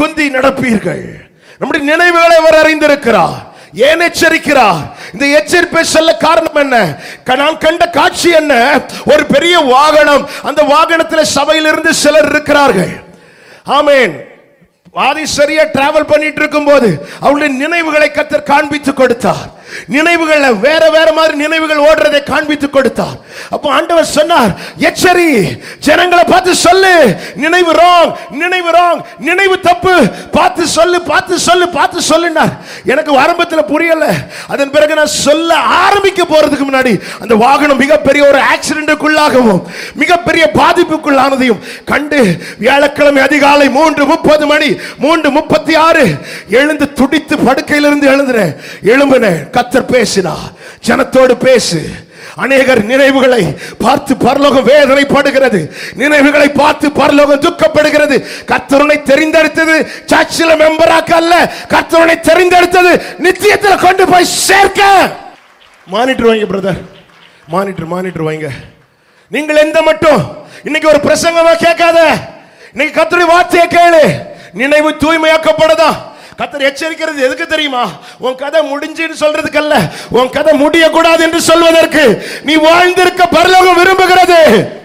குந்தி நடப்பீர்கள் நம்முடைய நினைவுகளை அவர் அறிந்திருக்கிறார் ஏன் எச்சரிக்கிறார் இந்த எச்சரிப்பை சொல்ல காரணம் என்ன க- நான் கண்ட காட்சி என்ன ஒரு பெரிய வாகனம் அந்த வாகனத்தில் சபையிலிருந்து சிலர் இருக்கிறார்கள் ஆமென் ஆதி சரியா டிராவல் பண்ணிட்டு இருக்கும்போது அவளுடைய நினைவுகளை கத்தர் காண்பித்து கொடுத்தார் நினைவுகள்ல வேற வேற மாதிரி நினைவுகள் ஓடுறதை காண்பித்து கொடுத்தார் அப்போ ஆண்டவர் சொன்னார் எச்சரி ஜனங்களை பார்த்து சொல்லு நினைவு ராங் நினைவு ராங் நினைவு தப்பு பார்த்து சொல்லு பார்த்து சொல்லு பார்த்து சொல்லுனார் எனக்கு ஆரம்பத்தில் புரியல அதன் பிறகு நான் சொல்ல ஆரம்பிக்க போறதுக்கு முன்னாடி அந்த வாகனம் மிகப்பெரிய ஒரு ஆக்சிடென்ட்டுக்குள்ளாகவும் மிகப்பெரிய பாதிப்புக்குள்ளானதையும் கண்டு வியாழக்கிழமை அதிகாலை மூன்று முப்பது மணி மூன்று முப்பத்தி ஆறு எழுந்து துடித்து படுக்கையிலிருந்து எழுந்துறேன் எழும்பினேன் கத்தர் பேசினார் ஜனத்தோடு பேசு அநேகர் நினைவுகளை பார்த்து பரலோகம் வேதனைப்படுகிறது நினைவுகளை பார்த்து பரலோகம் துக்கப்படுகிறது கர்த்தருனை தெரிந்தெடுத்தது சர்ச்சில் மெம்பராக்க அல்ல கர்த்தருனை தெரிந்தெடுத்தது நித்தியத்தில் கொண்டு போய் சேர்க்க மானிட்டர் வைங்க பிரதர் மானிட்டர் மானிட்டர் வைங்க நீங்கள் எந்த மட்டும் இன்னைக்கு ஒரு பிரசங்கமா கேட்காத இன்னைக்கு கர்த்தருடைய வார்த்தையை கேளு நினைவு தூய்மையாக்கப்படுதா கத்தர் எச்சரிக்கிறது எதுக்கு தெரியுமா உன் கதை முடிஞ்சுன்னு சொல்றதுக்கல்ல உன் கதை முடியக்கூடாது என்று சொல்வதற்கு நீ வாழ்ந்திருக்க பரலோகம் விரும்புகிறது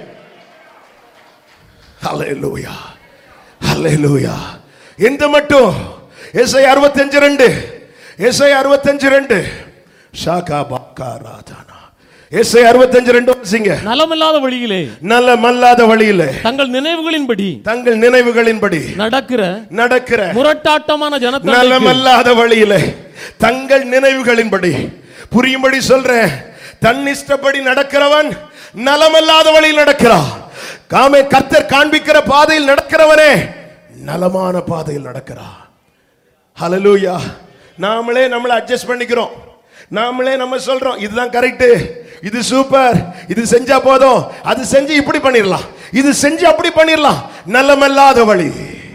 ஹalleluya ஹalleluya எந்த மட்டும் எஸ்ஐ அறுபத்தஞ்சு ரெண்டு எஸ்ஐ அறுபத்தஞ்சு ரெண்டு ஷாகா பாக்கா ராதானா எஸ்ஐ அறுபத்தஞ்சு ரெண்டு வாசிங்க நலமில்லாத வழியிலே நல்ல மல்லாத வழியில தங்கள் நினைவுகளின்படி தங்கள் நினைவுகளின்படி நடக்கிற நடக்கிற முரட்டாட்டமான ஜனத்தை நலமல்லாத வழியில தங்கள் நினைவுகளின்படி புரியும்படி சொல்றேன் தன் இஷ்டப்படி நடக்கிறவன் நலமல்லாத வழியில் நடக்கிறான் காமே கர்த்தர் காண்பிக்கிற பாதையில் நடக்கிறவனே நலமான பாதையில் நடக்கிறான் ஹalleluya நாமளே நம்மளை அட்ஜஸ்ட் பண்ணிக்கிறோம் நாமளே நம்ம சொல்றோம் இதுதான் கரெக்ட் இது சூப்பர் இது செஞ்சா போதும் அது செஞ்சு இப்படி பண்ணிடலாம் இது செஞ்சு அப்படி பண்ணிடலாம் நலமல்லாத வழி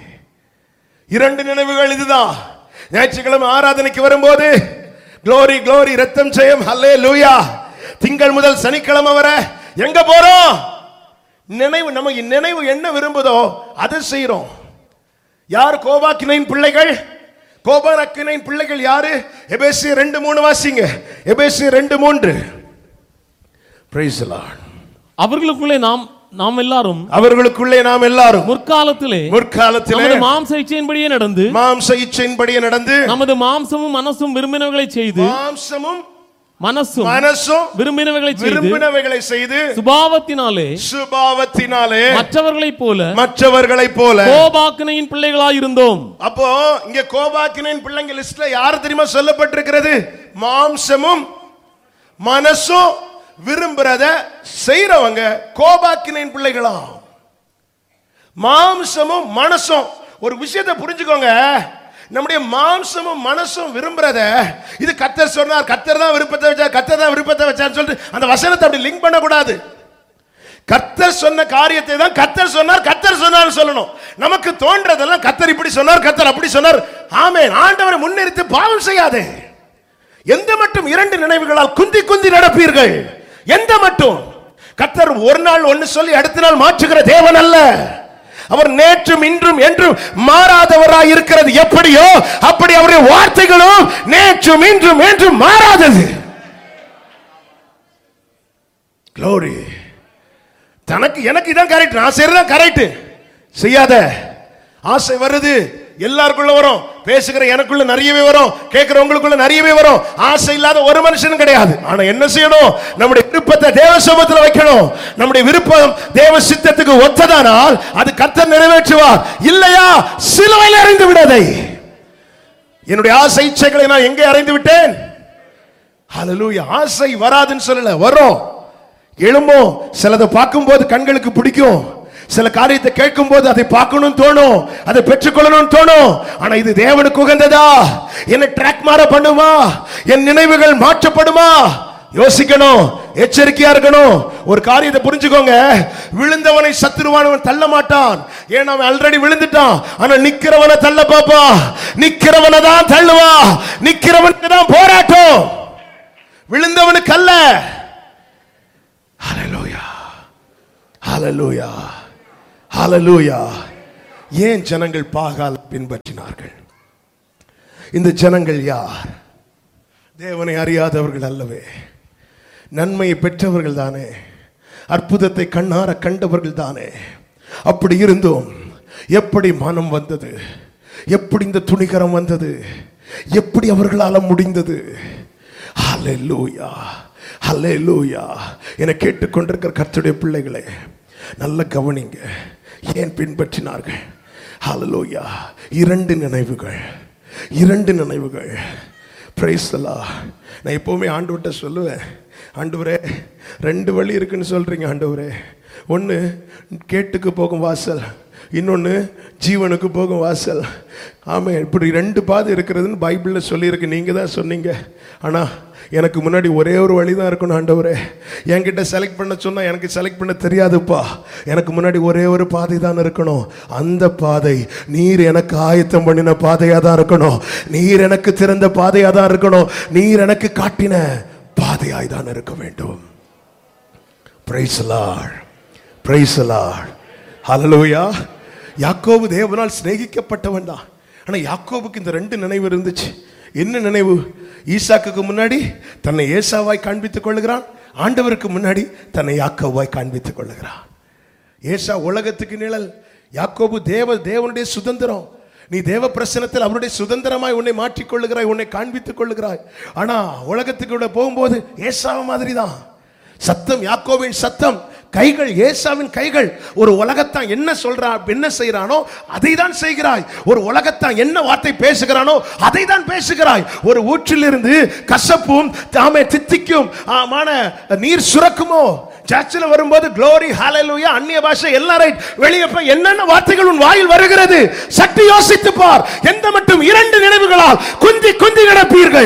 இரண்டு நினைவுகள் இதுதான் ஞாயிற்றுக்கிழமை ஆராதனைக்கு வரும்போது க்ளோரி க்ளோரி ரத்தம் ஜெயம் ஹல்லே லூயா திங்கள் முதல் சனிக்கிழமை வர எங்க போறோம் நினைவு நமக்கு நினைவு என்ன விரும்புதோ அதை செய்றோம் யார் கோபாக்கினையின் பிள்ளைகள் கோபாக்கினையின் பிள்ளைகள் யாரு எபேசி ரெண்டு மூணு வாசிங்க எபேசி ரெண்டு மூன்று Praise the Lord. அவர்களுக்குள்ளே நாம் நாம் எல்லாரும் அவர்களுக்குள்ளே நாம் எல்லாரும் முற்காலத்திலே முற்காலத்திலே நமது மாம்ச இச்சையின்படியே நடந்து மாம்ச இச்சையின்படியே நடந்து நமது மாம்சமும் மனசும் விரும்பினவைகளை செய்து மாம்சமும் மனசும் மனசும் விரும்பினவைகளை செய்து விரும்பினவைகளை செய்து சுபாவத்தினாலே சுபாவத்தினாலே மற்றவர்களைப் போல மற்றவர்களைப் போல கோபாக்கினையின் பிள்ளைகளாயிருந்தோம் அப்போ இங்க கோபாக்கினின் பிள்ளைங்க லிஸ்ட்ல யார் தெரியுமா சொல்லப்பட்டிருக்கிறது மாம்சமும் மனசும் விரும்புறத செய்றவங்க கோபாக்கினின் பிள்ளைகளா மாம்சமும் மனசும் ஒரு விஷயத்தை புரிஞ்சுக்கோங்க நம்முடைய மாம்சமும் மனசும் விரும்புறத இது கத்தர் சொன்னார் கத்தர் தான் விருப்பத்தை வச்சார் கத்தர் தான் விருப்பத்தை வச்சார் சொல்லிட்டு அந்த வசனத்தை அப்படி லிங்க் பண்ணக்கூடாது கத்தர் சொன்ன காரியத்தை தான் கத்தர் சொன்னார் கத்தர் சொன்னார் சொல்லணும் நமக்கு தோன்றதெல்லாம் கத்தர் இப்படி சொன்னார் கத்தர் அப்படி சொன்னார் ஆமென் ஆண்டவரை முன்னிறுத்தி பாவம் செய்யாதே எந்த மட்டும் இரண்டு நினைவுகளால் குந்தி குந்தி நடப்பீர்கள் எந்த மட்டும் கத்தர் ஒரு நாள் ஒன்னு சொல்லி அடுத்த நாள் மாற்றுகிற தேவன் அல்ல அவர் நேற்றும் இன்றும் என்றும் மாறாதவராய் இருக்கிறது எப்படியோ அப்படி அவருடைய வார்த்தைகளும் நேற்றும் இன்றும் என்றும் மாறாதது Glory. தனக்கு எனக்கு இதான் கரெக்ட் நான் செய்யறதான் கரெக்ட் செய்யாத ஆசை வருது எல்லாருக்குள்ள வரும் பேசுகிற எனக்குள்ள நிறையவே வரும் கேட்கிறவங்களுக்குள்ள நிறையவே வரும் ஆசை இல்லாத ஒரு மனுஷனும் கிடையாது ஆனா என்ன செய்யணும் நம்முடைய விருப்பத்தை தேவ சமூகத்தில் வைக்கணும் நம்முடைய விருப்பம் தேவ சித்தத்துக்கு ஒத்ததானால் அது கர்த்தர் நிறைவேற்றுவார் இல்லையா சிலுவையில் அறிந்து விடாதை என்னுடைய ஆசை இச்சைகளை நான் எங்கே அறைந்து விட்டேன் ஹalleluya ஆசை வராதுன்னு சொல்லல வரும் எழும்பும் சிலதை பார்க்கும்போது கண்களுக்கு பிடிக்கும் சில காரியத்தை கேட்கும் போது அதை பார்க்கணும் தோணும் அதை பெற்றுக்கொள்ளணும் தோணும் ஆனா இது தேவனுக்கு உகந்ததா என்ன ட்ராக் மாற பண்ணுமா என் நினைவுகள் மாற்றப்படுமா யோசிக்கணும் எச்சரிக்கையா இருக்கணும் ஒரு காரியத்தை புரிஞ்சுக்கோங்க விழுந்தவனை சத்துருவானவன் தள்ள மாட்டான் ஏன்னா அவன் ஆல்ரெடி விழுந்துட்டான் ஆனா நிக்கிறவனை தள்ள பாப்பா நிக்கிறவனை தான் தள்ளுவா நிக்கிறவனுக்கு தான் போராட்டம் விழுந்தவனுக்கு அல்ல ஹalleluya ஹalleluya ஹalleluya ஏன் ஜனங்கள் பாகால் பின்பற்றினார்கள் இந்த ஜனங்கள் யார் தேவனை அறியாதவர்கள் அல்லவே நன்மையை பெற்றவர்கள் தானே அற்புதத்தை கண்ணார கண்டவர்கள் தானே அப்படி இருந்தோம் எப்படி மனம் வந்தது எப்படி இந்த துணிகரம் வந்தது எப்படி அவர்களால முடிந்தது ஹalleluya ஹalleluya என கேட்டுக்கொண்டிருக்கிற கர்த்தருடைய பிள்ளைகளே நல்ல கவனிங்க ஏன் பின்பற்றினார்கள் ஹalleluya இரண்டு நினைவுகள் இரண்டு நினைவுகள் பிரைஸ் நான் எப்போவுமே ஆண்டவர்கிட்ட சொல்லுவேன் ஆண்டவரே ரெண்டு வழி இருக்குன்னு சொல்கிறீங்க ஆண்டவரே ஒன்று கேட்டுக்கு போகும் வாசல் இன்னொன்று ஜீவனுக்கு போகும் வாசல் ஆமாம் இப்படி ரெண்டு பாதை இருக்கிறதுன்னு பைபிளில் சொல்லியிருக்கு நீங்கள் தான் சொன்னீங்க ஆனால் எனக்கு முன்னாடி ஒரே ஒரு வழி தான் இருக்கணும் ஆண்டவரே என்கிட்ட செலக்ட் பண்ண சொன்னால் எனக்கு செலக்ட் பண்ண தெரியாதுப்பா எனக்கு முன்னாடி ஒரே ஒரு பாதை தான் இருக்கணும் அந்த பாதை நீர் எனக்கு ஆயத்தம் பண்ணின பாதையாக தான் இருக்கணும் நீர் எனக்கு திறந்த பாதையாக தான் இருக்கணும் நீர் எனக்கு காட்டின பாதையாய் தான் இருக்க வேண்டும் பிரைஸ் லார்ட் பிரைஸ் லார்ட் ஹalleluya யாக்கோபு தேவனால் சிநேகிக்கப்பட்டவன் தான் ஆனா யாக்கோபுக்கு இந்த ரெண்டு நினைவு இருந்துச்சு என்ன நினைவு ஈசாக்குக்கு முன்னாடி தன்னை ஏசாவாய் காண்பித்துக் கொள்ளுகிறான் ஆண்டவருக்கு முன்னாடி தன்னை யாக்கோவாய் காண்பித்துக் கொள்ளுகிறான் ஏசா உலகத்துக்கு நிழல் யாக்கோபு தேவ தேவனுடைய சுதந்திரம் நீ தேவ பிரசனத்தில் அவருடைய சுதந்திரமாய் உன்னை மாற்றிக் கொள்ளுகிறாய் உன்னை காண்பித்துக் கொள்ளுகிறாய் ஆனா உலகத்துக்கு விட போகும்போது ஏசாவ மாதிரி தான் சத்தம் யாக்கோவின் சத்தம் கைகள் ஏசாவின் கைகள் ஒரு உலகத்தான் என்ன சொல்றா என்ன செய்யறானோ அதை தான் செய்கிறாய் ஒரு உலகத்தான் என்ன வார்த்தை பேசுகிறானோ அதை தான் பேசுகிறாய் ஒரு ஊற்றிலிருந்து கசப்பும் தாமே தித்திக்கும் ஆமான நீர் சுரக்குமோ சர்ச்சில் வரும்போது க்ளோரி ஹalleluya அந்நிய பாஷை எல்லாம் ரைட் வெளியே போய் என்னென்ன வார்த்தைகள் உன் வாயில் வருகிறது சற்று யோசித்து பார் எந்த மட்டும் இரண்டு நினைவுகளால் குந்தி குந்தி கிடப்பீர்கள்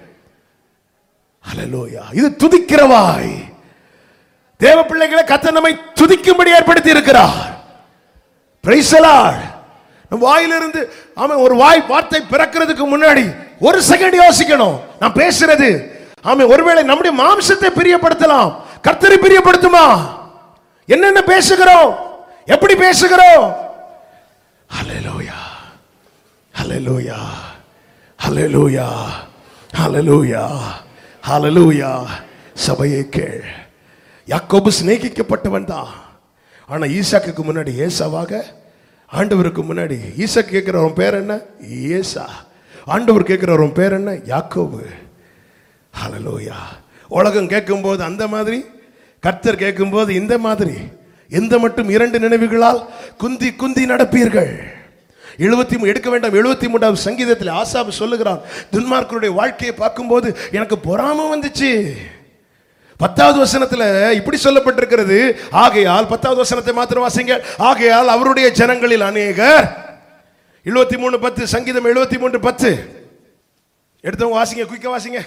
ஹalleluya இது துதிக்கிறவாய் தேவ பிள்ளைகளை கத்த நம்மை துதிக்கும்படி ஏற்படுத்தி இருக்கிறார் Praise the Lord. நம் வாயிலிருந்து ஆமாம் ஒரு வாய் வார்த்தை பிறக்கிறதுக்கு முன்னாடி ஒரு செகண்ட் யோசிக்கணும் நான் பேசுறது ஆமாம் ஒருவேளை நம்முடைய மாம்சத்தை பிரியப்படுத்தலாம் கர்த்தரை பிரியப்படுத்துமா என்னென்ன பேசுகிறோம் எப்படி பேசுகிறோம் ஹalleluya ஹalleluya ஹalleluya ஹalleluya ஹalleluya சபையை கேள் யாக்கோபு சிநேகிக்கப்பட்டவன் தான் ஆனா ஈசாக்குக்கு முன்னாடி ஏசாவாக ஆண்டவருக்கு முன்னாடி ஈசாக்கு கேட்கிறவன் பேர் என்ன ஏசா ஆண்டவர் கேட்கிறவன் பேர் என்ன யாக்கோபு ஹalleluya உலகம் கேட்கும்போது அந்த மாதிரி கர்த்தர் கேட்கும்போது இந்த மாதிரி எந்த மட்டும் இரண்டு நினைவுகளால் குந்தி குந்தி நடப்பீர்கள் எழுபத்தி மூ- எடுக்க வேண்டாம் எழுபத்தி மூன்றாவது சங்கீதத்தில் ஆசாபு சொல்லுகிறான் துன்மார்க்கருடைய வாழ்க்கையை பார்க்கும்போது எனக்கு பொறாமை வந்துச்சு பத்தாவது வசனத்துல இப்படி சொல்லப்பட்டிருக்கிறது ஆகையால் பத்தாவது வசனத்தை மாத்திரம் வாசிங்க ஆகையால் அவருடைய ஜனங்களில் அநேகர் எழுபத்தி மூணு பத்து சங்கீதம் எழுபத்தி மூன்று பத்து எடுத்தவங்க வாசிங்க குயிக்க வாசிங்க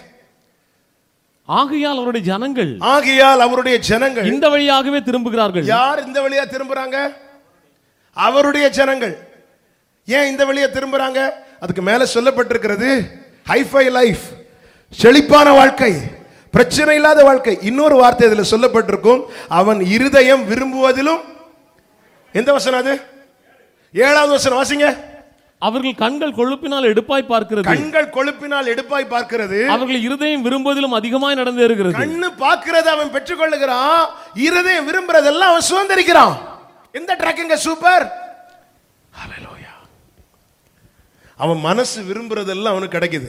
ஆகையால் அவருடைய ஜனங்கள் ஆகையால் அவருடைய ஜனங்கள் இந்த வழியாகவே திரும்புகிறார்கள் யார் இந்த வழியா திரும்புறாங்க அவருடைய ஜனங்கள் ஏன் இந்த வழியா திரும்புறாங்க அதுக்கு மேல சொல்லப்பட்டிருக்கிறது ஹைஃபை லைஃப் செழிப்பான வாழ்க்கை பிரச்சனை இல்லாத வாழ்க்கை இன்னொரு வார்த்தை இதுல சொல்லப்பட்டிருக்கும் அவன் இருதயம் விரும்புவதிலும் எந்த வசனம் அது ஏழாவது வசனம் வாசிங்க அவர்கள் கண்கள் கொழுப்பினால் எடுப்பாய் பார்க்கிறது கண்கள் கொழுப்பினால் எடுப்பாய் பார்க்கிறது அவர்கள் இருதயம் விரும்புவதிலும் அதிகமாய் நடந்தேறுகிறது கண்ணு பார்க்கிறது அவன் பெற்றுக்கொள்ளுகிறான் இருதயம் விரும்புறதெல்லாம் அவன் சுதந்திரிக்கிறான் எந்த ட்ராக்குங்க சூப்பர் ஹalleluya அவன் மனசு விரும்புறதெல்லாம் அவனுக்கு கிடைக்குது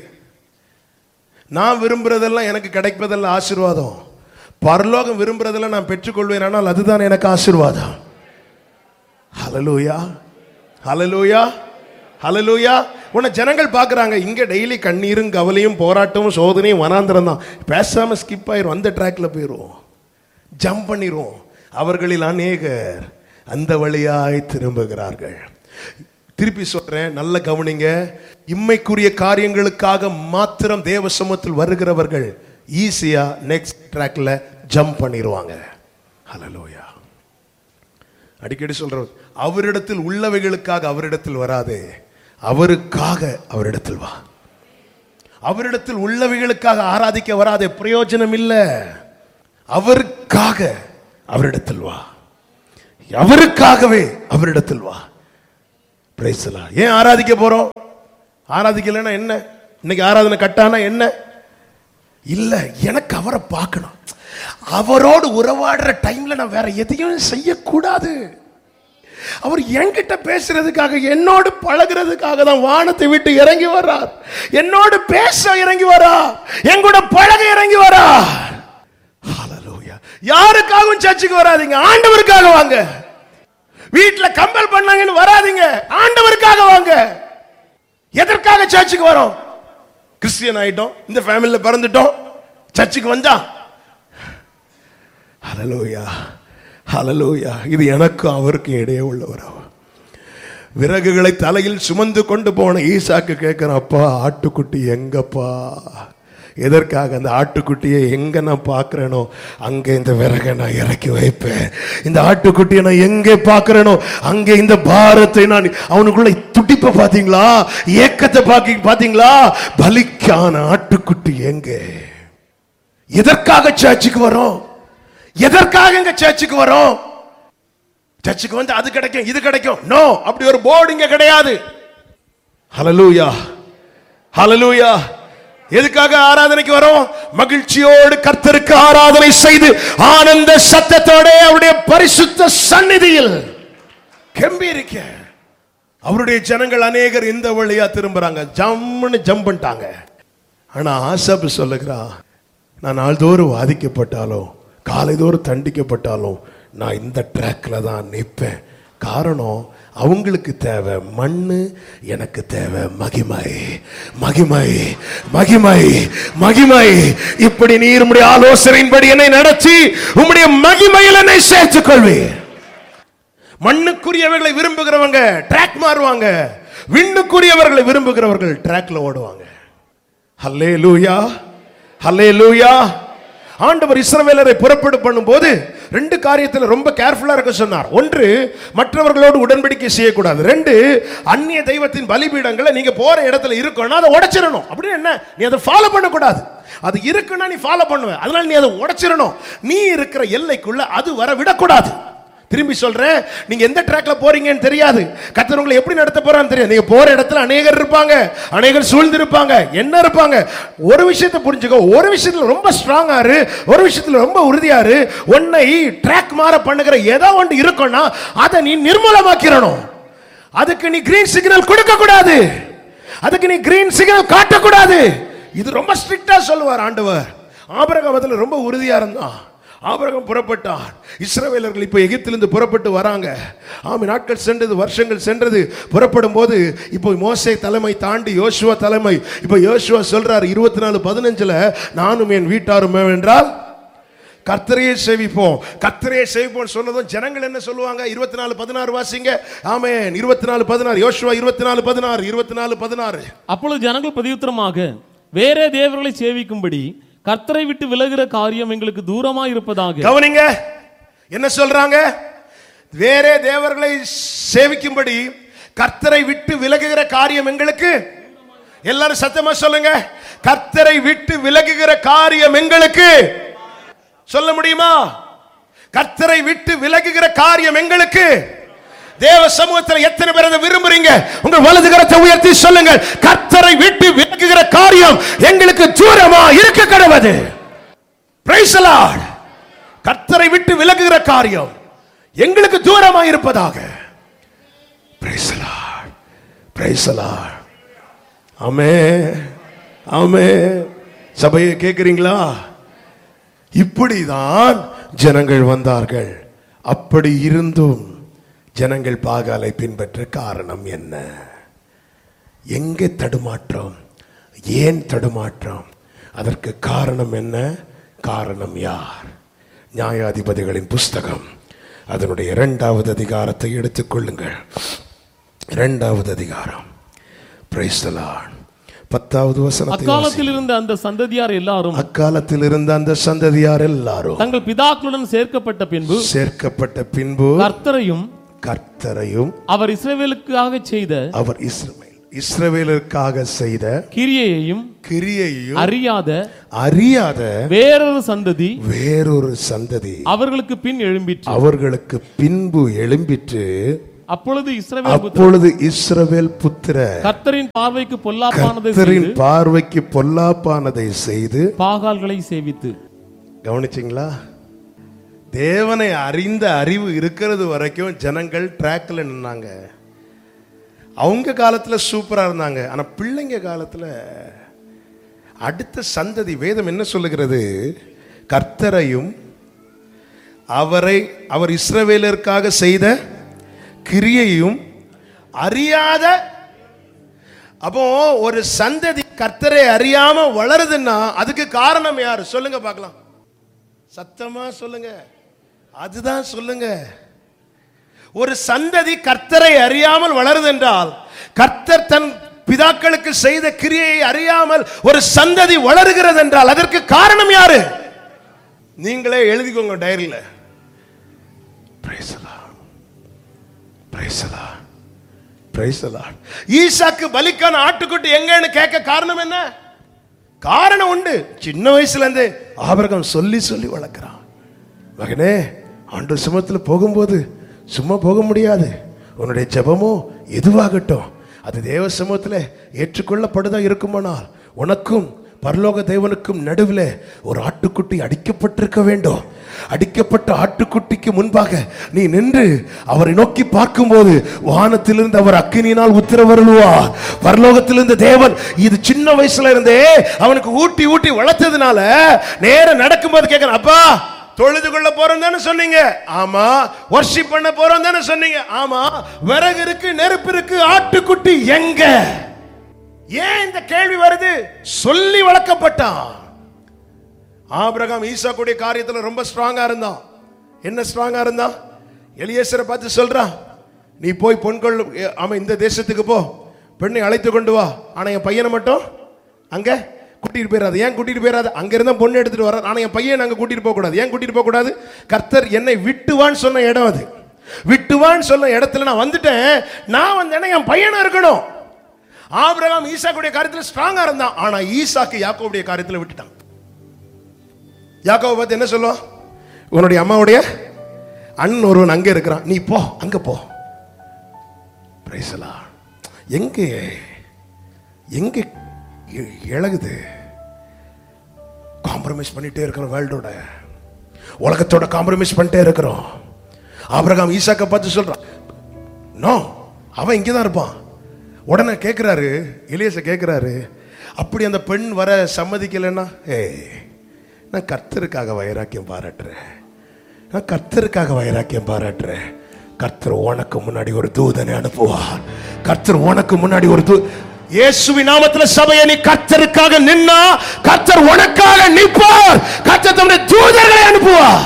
நான் விரும்புறதெல்லாம் எனக்கு கிடைப்பதெல்லாம் ஆசீர்வாதம் பரலோகம் விரும்புறதெல்லாம் நான் பெற்றுக்கொள்வேன் ஆனால் அதுதான் எனக்கு ஆசீர்வாதம் ஹalleluya ஹalleluya ஹalleluya உன்னை ஜனங்கள் பார்க்குறாங்க இங்கே டெய்லி கண்ணீரும் கவலையும் போராட்டமும் சோதனையும் வனாந்திரம் தான் பேசாமல் ஸ்கிப் ஆயிரும் அந்த ட்ராக்ல போயிடுவோம் ஜம்ப் பண்ணிடுவோம் அவர்களில் அநேகர் அந்த வழியாய் திரும்புகிறார்கள் திருப்பி சொல்றேன் நல்ல கவனிங்க இம்மைக்குரிய காரியங்களுக்காக மாத்திரம் தேவ சமூகத்தில் வருகிறவர்கள் ஈஸியா நெக்ஸ்ட் ட்ராக்ல ஜம்ப் பண்ணிடுவாங்க ஹalleluya அடிக்கடி சொல்றது அவரிடத்தில் உள்ளவைகளுக்காக அவரிடத்தில் வராதே அவருக்காக அவரிடத்தில் வா அவரிடத்தில் உள்ளவைகளுக்காக ஆராதிக்க வராதே பிரயோஜனம் இல்லை அவருக்காக அவரிடத்தில் வா அவருக்காகவே அவரிடத்தில் வா Praise the Lord. ஏன் ஆராதிக்க போறோம் ஆராதிக்கலைன்னா என்ன இன்னைக்கு ஆராதனை கட்டானா என்ன இல்ல எனக்கு அவரை பார்க்கணும் அவரோடு உறவாடுற டைம்ல நான் வேற எதையும் செய்யக்கூடாது அவர் என்கிட்ட பேசுறதுக்காக என்னோடு பழகுறதுக்காக தான் வானத்தை விட்டு இறங்கி வர்றார் என்னோடு பேச இறங்கி வர்றார் என் கூட பழக இறங்கி வர்றார் ஹalleluya யாருக்காகவும் சர்ச்சுக்கு வராதீங்க ஆண்டவருக்காக வாங்க வீட்ல கம்பல் பண்ணாங்கன்னு வராதீங்க ஆண்டவருக்காக வாங்க எதற்காக சர்ச்சுக்கு வரோம் கிறிஸ்டியன் ஆயிட்டோம் இந்த ஃபேமிலியில பிறந்துட்டோம் சர்ச்சுக்கு வந்தா ஹalleluya ஹalleluya இது எனக்கும் அவருக்கும் இடையே உள்ள உறவு விறகுகளை தலையில் சுமந்து கொண்டு போன ஈசாக்கு கேட்கிறான் அப்பா ஆட்டுக்குட்டி எங்கப்பா எதற்காக அந்த ஆட்டுக்குட்டியை எங்க நான் பார்க்கிறேனோ அங்கே இந்த விறகை நான் இறக்கி வைப்பேன் இந்த ஆட்டுக்குட்டியை நான் எங்கே பார்க்கிறேனோ அங்கே இந்த பாரத்தை நான் அவனுக்குள்ள துடிப்பை பாத்தீங்களா ஏக்கத்தை பாக்கி பாத்தீங்களா பலிக்கான ஆட்டுக்குட்டி எங்கே எதற்காக சர்ச்சுக்கு வரோம் எதற்காக இங்க சர்ச்சுக்கு வரோம் சர்ச்சுக்கு வந்து அது கிடைக்கும் இது கிடைக்கும் நோ அப்படி ஒரு போர்டு இங்க கிடையாது ஹalleluya ஹalleluya எதுக்காக ஆராதனைக்கு வரோம் மகிழ்ச்சியோடு கர்த்தருக்கு ஆராதனை செய்து ஆனந்த சத்தத்தோட அவருடைய பரிசுத்த சந்நிதியில் கம்பீரிக்க அவருடைய ஜனங்கள் அநேகர் இந்த வழியா திரும்புறாங்க ஜம்முன்னு ஜம்ப் பண்ணிட்டாங்க ஆனா ஆசாபு சொல்லுகிறா நான் நாள்தோறும் வாதிக்கப்பட்டாலும் காலைதோறும் தண்டிக்கப்பட்டாலும் நான் இந்த ட்ராக்ல தான் நிற்பேன் காரணம் அவங்களுக்கு தேவை மண்ணு எனக்கு தேவை மகிமை மகிமை மகிமை மகிமை இப்படி நீர் உம்முடைய ஆலோசனையின்படி என்னை நடத்தி உம்முடைய மகிமையில் என்னை சேர்த்துக் கொள்வீர் மண்ணுக்குரியவர்களை விரும்புகிறவங்க ட்ராக் மாறுவாங்க விண்ணுக்குரியவர்களை விரும்புகிறவர்கள் ட்ராக்ல ஓடுவாங்க ஹல்லே லூயா ஹல்லே லூயா ஆண்டவர் இஸ்ரவேலரை புறப்படு பண்ணும்போது ரெண்டு காரியத்தில் ரொம்ப கேர்ஃபுல்லா இருக்க சொன்னார் ஒன்று மற்றவர்களோடு உடன்படிக்கை செய்யக்கூடாது ரெண்டு அந்நிய தெய்வத்தின் பலிபீடங்களை நீங்க போற இடத்துல இருக்கணும் அதை உடைச்சிடணும் அப்படின்னு என்ன நீ அதை ஃபாலோ பண்ணக்கூடாது அது இருக்குன்னா நீ ஃபாலோ பண்ணுவ அதனால நீ அதை உடைச்சிடணும் நீ இருக்கிற எல்லைக்குள்ள அது வர விடக்கூடாது திரும்பி சொல்றேன் நீங்க எந்த ட்ராக்ல போறீங்கன்னு தெரியாது கத்தர் உங்களை எப்படி நடத்த போறான்னு தெரியாது நீங்க போற இடத்துல அநேகர் இருப்பாங்க அநேகர் சூழ்ந்து இருப்பாங்க என்ன இருப்பாங்க ஒரு விஷயத்தை புரிஞ்சுக்கோ ஒரு விஷயத்துல ரொம்ப ஸ்ட்ராங்கா இரு ஒரு விஷயத்துல ரொம்ப உறுதியா இரு உன்னை ட்ராக் மாற பண்ணுகிற ஏதோ ஒன்று இருக்கும்னா அதை நீ நிர்மூலமாக்கிடணும் அதுக்கு நீ கிரீன் சிக்னல் கொடுக்க கூடாது அதுக்கு நீ கிரீன் சிக்னல் காட்டக்கூடாது இது ரொம்ப ஸ்ட்ரிக்டா சொல்லுவார் ஆண்டவர் ஆபரகம் அதுல ரொம்ப உறுதியா இருந்தான் ஆபிரகாம் புறப்பட்டார் இஸ்ரவேலர்கள் இப்போ எகிப்திலிருந்து புறப்பட்டு வராங்க ஆமை நாட்கள் சென்றது வருஷங்கள் சென்றது புறப்படும் போது இப்போ மோசே தலைமை தாண்டி யோசுவா தலைமை இப்போ யோசுவா சொல்றார் இருபத்தி நாலு பதினஞ்சுல நானும் என் வீட்டாரும் என்றால் கர்த்தரையே சேவிப்போம் கர்த்தரையே சேவிப்போம் சொன்னதும் ஜனங்கள் என்ன சொல்லுவாங்க இருபத்தி நாலு பதினாறு வாசிங்க ஆமென் இருபத்தி நாலு பதினாறு யோசுவா இருபத்தி நாலு பதினாறு இருபத்தி நாலு பதினாறு அப்பொழுது ஜனங்கள் பிரதியுத்தரமாக வேறே தேவர்களை சேவிக்கும்படி கர்த்தரை விட்டு விலகுற காரியம் எங்களுக்கு தூரமா இருப்பதாக கவனிங்க என்ன சொல்றாங்க வேறே தேவர்களை சேவிக்கும்படி கர்த்தரை விட்டு விலகுகிற காரியம் எங்களுக்கு எல்லாரும் சத்தமா சொல்லுங்க கர்த்தரை விட்டு விலகுகிற காரியம் எங்களுக்கு சொல்ல முடியுமா கர்த்தரை விட்டு விலகுகிற காரியம் எங்களுக்கு தேவ சமூகத்தில் எத்தனை பேர் அதை விரும்புறீங்க உங்கள் வலது கரத்தை உயர்த்தி சொல்லுங்கள் கர்த்தரை விட்டு விலகுகிற காரியம் எங்களுக்கு தூரமா இருக்க கடவுது Praise the Lord. கர்த்தரை விட்டு விலகுகிற காரியம் எங்களுக்கு தூரமா இருப்பதாக Praise the Lord. Praise the Lord. ஆமே ஆமே சபையை கேட்குறீங்களா இப்படிதான் ஜனங்கள் வந்தார்கள் அப்படி இருந்தும் ஜனங்கள் பாகாலை பின்பற்ற காரணம் என்ன எங்கே தடுமாற்றம் ஏன் தடுமாற்றம் அதற்கு காரணம் என்ன காரணம் யார் நியாயாதிபதிகளின் புஸ்தகம் அதனுடைய இரண்டாவது அதிகாரத்தை எடுத்துக்கொள்ளுங்கள் இரண்டாவது அதிகாரம் Praise the Lord. பத்தாவது வசனத்தை வாசி. அக்காலத்தில் இருந்த அந்த சந்ததியார் எல்லாரும் அக்காலத்தில் இருந்த அந்த சந்ததியார் எல்லாரும் தங்கள் பிதாக்களுடன் சேர்க்கப்பட்ட பின்பு சேர்க்கப்பட்ட பின்பு கர்த்தரையும் கர்த்தரையும் அவர் இஸ்ரவேலுக்காக செய்த அவர் இஸ்ரவேல் இஸ்ரவேலருக்காக செய்த கிரியையையும் கிரியையும் அறியாத அறியாத வேறொரு சந்ததி வேறொரு சந்ததி அவர்களுக்கு பின் எழும்பிற்று அவர்களுக்கு பின்பு எழும்பிற்று அப்பொழுது இஸ்ரவேல் புத்திரர் அப்பொழுது இஸ்ரவேல் புத்திர கர்த்தரின் பார்வைக்கு பொல்லாப்பானதை கர்த்தரின் செய்து பார்வைக்கு பொல்லாப்பானதை செய்து பாகால்களை சேவித்து கவனிச்சிங்களா தேவனை அறிந்த அறிவு இருக்கிறது வரைக்கும் ஜனங்கள் ட்ராக்ல நின்னாங்க அவங்க காலத்துல சூப்பரா இருந்தாங்க ஆனா பிள்ளைங்க காலத்துல அடுத்த சந்ததி வேதம் என்ன சொல்லுகிறது கர்த்தரையும் அவரை அவர் இஸ்ரவேலருக்காக செய்த கிரியையும் அறியாத அப்போ ஒரு சந்ததி கர்த்தரை அறியாம வளருதுன்னா அதுக்கு காரணம் யாரு சொல்லுங்க பார்க்கலாம் சத்தமா சொல்லுங்க அதுதான் சொல்லுங்க ஒரு சந்ததி கர்த்தரை அறியாமல் வளருது என்றால் கர்த்தர் தன் பிதாக்களுக்கு செய்த கிரியையை அறியாமல் ஒரு சந்ததி வளருகிறது என்றால் அதற்கு காரணம் யாரு நீங்களே எழுதிக்கோங்க டைரியில Praise the Lord. Praise the Lord. Praise the Lord. ஈசாக்கு பலிக்கான ஆட்டுக்குட்டி எங்கன்னு கேட்க காரணம் என்ன காரணம் உண்டு சின்ன வயசுல இருந்து ஆபரகம் சொல்லி சொல்லி வளர்க்கிறான் மகனே ஆண்டு சுமத்துல போகும்போது சும்மா போக முடியாது உன்னுடைய ஜெபமோ எதுவாகட்டும் அது தேவ சமூகத்தில் ஏற்றுக்கொள்ளப்படுதா இருக்குமானால் உனக்கும் பரலோக தேவனுக்கும் நடுவில் ஒரு ஆட்டுக்குட்டி அடிக்கப்பட்டிருக்க வேண்டும் அடிக்கப்பட்ட ஆட்டுக்குட்டிக்கு முன்பாக நீ நின்று அவரை நோக்கி பார்க்கும்போது வானத்திலிருந்து அவர் அக்கினியினால் உத்தரவருளுவார் பரலோகத்திலிருந்து தேவன் இது சின்ன வயசுல இருந்தே அவனுக்கு ஊட்டி ஊட்டி வளர்த்ததுனால நேர நடக்கும்போது கேட்கணும் அப்பா தொழுது கொள்ள போறோம் தானே சொன்னீங்க ஆமா வர்ஷிப் பண்ண போறோம் தானே சொன்னீங்க ஆமா விறகு இருக்கு நெருப்பு இருக்கு ஆட்டுக்குட்டி எங்க ஏன் இந்த கேள்வி வருது சொல்லி வளர்க்கப்பட்டான் ஆபிரகாம் ஈசாக்குடைய காரியத்துல ரொம்ப ஸ்ட்ராங்கா இருந்தான் என்ன ஸ்ட்ராங்கா இருந்தான் எலியேசரை பார்த்து சொல்றான் நீ போய் பொன் கொள்ளு அவன் இந்த தேசத்துக்கு போ பெண்ணை அழைத்து கொண்டு வா ஆனா என் பையனை மட்டும் அங்க கூட்டிட்டு போயிடாது ஏன் கூட்டிட்டு போயிடாது அங்க இருந்தா பொண்ணு எடுத்துட்டு வர ஆனா என் பையன் அங்க கூட்டிட்டு போக கூடாது ஏன் கூட்டிட்டு போக கூடாது கர்த்தர் என்னை விட்டுவான்னு சொன்ன இடம் அது விட்டுவான்னு சொன்ன இடத்துல நான் வந்துட்டேன் நான் வந்தேன்னா என் பையனா இருக்கணும் ஆபிரகாம் ஈசாக்குடைய காரியத்துல ஸ்ட்ராங்கா இருந்தான் ஆனா ஈசாக்கு யாக்கோவுடைய காரியத்துல விட்டுட்டான் யாக்கோவை பார்த்து என்ன சொல்லுவான் உன்னுடைய அம்மாவுடைய அண்ணன் ஒருவன் அங்க இருக்கிறான் நீ போ அங்க போ பிரைசலா எங்க எங்க இ- இழகுது காம்ப்ரமைஸ் பண்ணிட்டே இருக்கிறோம் வேர்ல்டோட உலகத்தோட காம்ப்ரமைஸ் பண்ணிட்டே இருக்கிறோம் ஆபிரகாம் ஈசாக்க பார்த்து சொல்றான் நோ அவன் இங்கே தான் இருப்பான் உடனே கேட்குறாரு எலியச கேட்குறாரு அப்படி அந்த பெண் வர சம்மதிக்கலைன்னா ஏய் நான் கர்த்தருக்காக வைராக்கியம் பாராட்டுறேன் நான் கர்த்தருக்காக வைராக்கியம் பாராட்டுறேன் கர்த்தர் உனக்கு முன்னாடி ஒரு தூதனை அனுப்புவார் கர்த்தர் உனக்கு முன்னாடி ஒரு தூ இயேசுவின் நாமத்துல சபையை நீ கர்த்தருக்காக நின்னா கர்த்தர் உனக்காக நிற்பார் கர்த்தர் தம்முடைய தூதர்களை அனுப்புவார்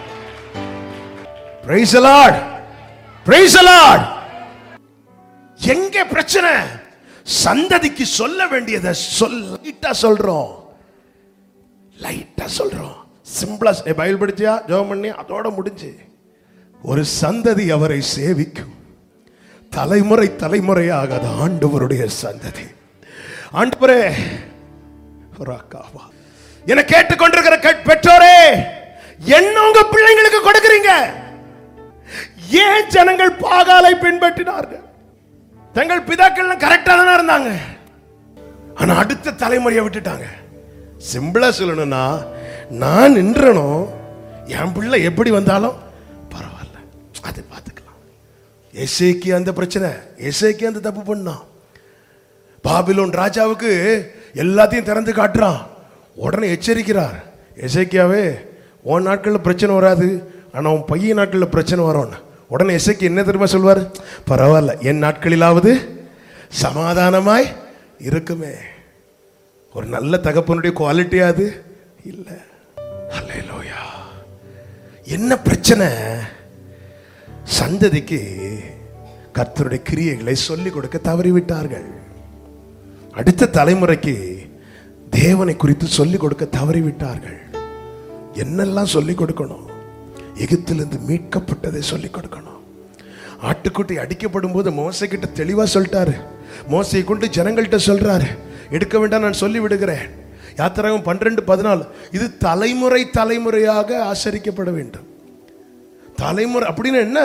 Praise the Lord. Praise the Lord. எங்க பிரச்சனை சந்ததிக்கு சொல்ல வேண்டியதை சொல் லைட்டா சொல்றோம் லைட்டா சொல்றோம் சிம்பிளா பைபிள் படிச்சியா ஜெபம் பண்ணி அதோட முடிஞ்சு ஒரு சந்ததி அவரை சேவிக்கும் தலைமுறை தலைமுறையாக அது ஆண்டவருடைய சந்ததி ஆண்டவரே ராக்காவா. என்னை கேட்டுக்கொண்டிருக்கிற கட்- பெற்றோரே என்ன உங்க பிள்ளைங்களுக்கு கொடுக்குறீங்க ஏன் ஜனங்கள் பாகாலை பின்பற்றினார்கள் தங்கள் பிதாக்கள் கரெக்டா தானே இருந்தாங்க ஆனா அடுத்த தலைமுறையை விட்டுட்டாங்க சிம்பிளா சொல்லணும்னா நான் நின்றனும் என் பிள்ளை எப்படி வந்தாலும் பரவாயில்ல அது பார்த்துக்கலாம் எசேக்கி அந்த பிரச்சனை எசேக்கி அந்த தப்பு பண்ணான் பாபிலோன் ராஜாவுக்கு எல்லாத்தையும் திறந்து காட்டுறான் உடனே எச்சரிக்கிறார் எசேக்கியாவே உன் நாட்களில் பிரச்சனை வராது ஆனால் உன் பையன் நாட்களில் பிரச்சனை வரும்னு உடனே எசேக்கி என்ன தெரியுமா சொல்வார் பரவாயில்ல என் நாட்களிலாவது சமாதானமாய் இருக்குமே ஒரு நல்ல தகப்பனுடைய குவாலிட்டி அது இல்லை அல்லேலூயா என்ன பிரச்சனை சந்ததிக்கு கர்த்தருடைய கிரியைகளை சொல்லிக் கொடுக்க தவறிவிட்டார்கள் அடுத்த தலைமுறைக்கு தேவனை குறித்து சொல்லிக் கொடுக்க தவறிவிட்டார்கள் என்னெல்லாம் சொல்லிக் கொடுக்கணும் எகிப்திலிருந்து மீட்கப்பட்டதை சொல்லிக் கொடுக்கணும் ஆட்டுக்குட்டி அடிக்கப்படும் போது மோசை கிட்ட தெளிவா சொல்லிட்டாரு மோசையை கொண்டு ஜனங்கள்கிட்ட சொல்றாரு எடுக்க வேண்டாம் நான் சொல்லி விடுகிறேன் யாத்திராகம் பன்னிரெண்டு பதினாலு இது தலைமுறை தலைமுறையாக ஆசரிக்கப்பட வேண்டும் தலைமுறை அப்படின்னு என்ன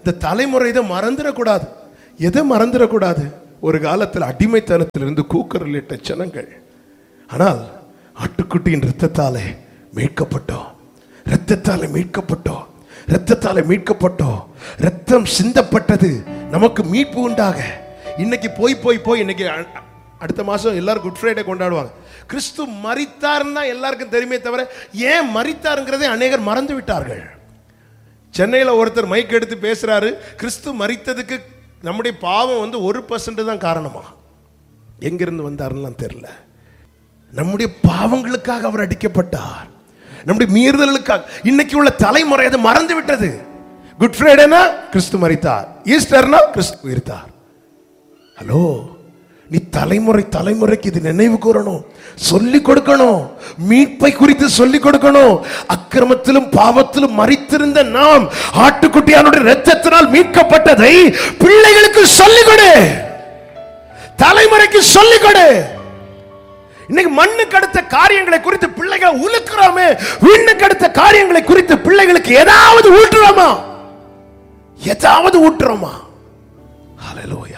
இந்த தலைமுறை இதை மறந்துடக்கூடாது எதை மறந்துடக்கூடாது ஒரு காலத்தில் அடிமைத்தனத்திலிருந்து கூக்கரலிட்ட ஜனங்கள் ஆனால் ஆட்டுக்குட்டியின் இரத்தத்தாலே மீட்கப்பட்டோம் இரத்தத்தாலே மீட்கப்பட்டோம் இரத்தத்தாலே மீட்கப்பட்டோம் இரத்தம் சிந்தப்பட்டது நமக்கு மீட்பு உண்டாக இன்னைக்கு போய் போய் போய் இன்னைக்கு அ- அடுத்த மாசம் எல்லாரும் குட் ஃப்ரைடே கொண்டாடுவாங்க கிறிஸ்து மரித்தார்னா எல்லாருக்கும் தெரியுமே தவிர ஏன் மரித்தாருங்கிறதை அநேகர் மறந்து விட்டார்கள் சென்னையில் ஒருத்தர் மைக் எடுத்து பேசுறாரு கிறிஸ்து மரித்ததுக்கு நம்முடைய பாவம் வந்து ஒரு பர்சன்ட் தான் காரணமா எங்கிருந்து வந்தாருன்னு தெரியல நம்முடைய பாவங்களுக்காக அவர் அடிக்கப்பட்டார் நம்முடைய மீறுதலுக்காக இன்னைக்கு உள்ள தலைமுறை அது மறந்து விட்டது குட் ஃப்ரைடேனா கிறிஸ்து மரித்தார் ஈஸ்டர்னா கிறிஸ்து உயிர்த்தார் ஹலோ நீ தலைமுறை தலைமுறைக்கு இது நினைவு கூறணும் சொல்லி கொடுக்கணும் மீட்பை குறித்து சொல்லி கொடுக்கணும் அக்கிரமத்திலும் பாவத்திலும் மறித்திருந்த நாம் ஆட்டுக்குட்டியானுடைய இரத்தத்தினால் மீட்கப்பட்டதை பிள்ளைகளுக்கு சொல்லிக் கொடு தலைமுறைக்கு சொல்லிக் கொடு இன்னைக்கு மண்ணுக்கு அடுத்த காரியங்களை குறித்து பிள்ளைகளை உலுக்குறோமே விண்ணுக்கு அடுத்த காரியங்களை குறித்து பிள்ளைகளுக்கு ஏதாவது ஊட்டுறோமா ஏதாவது ஊட்டுறோமா ஹalleluya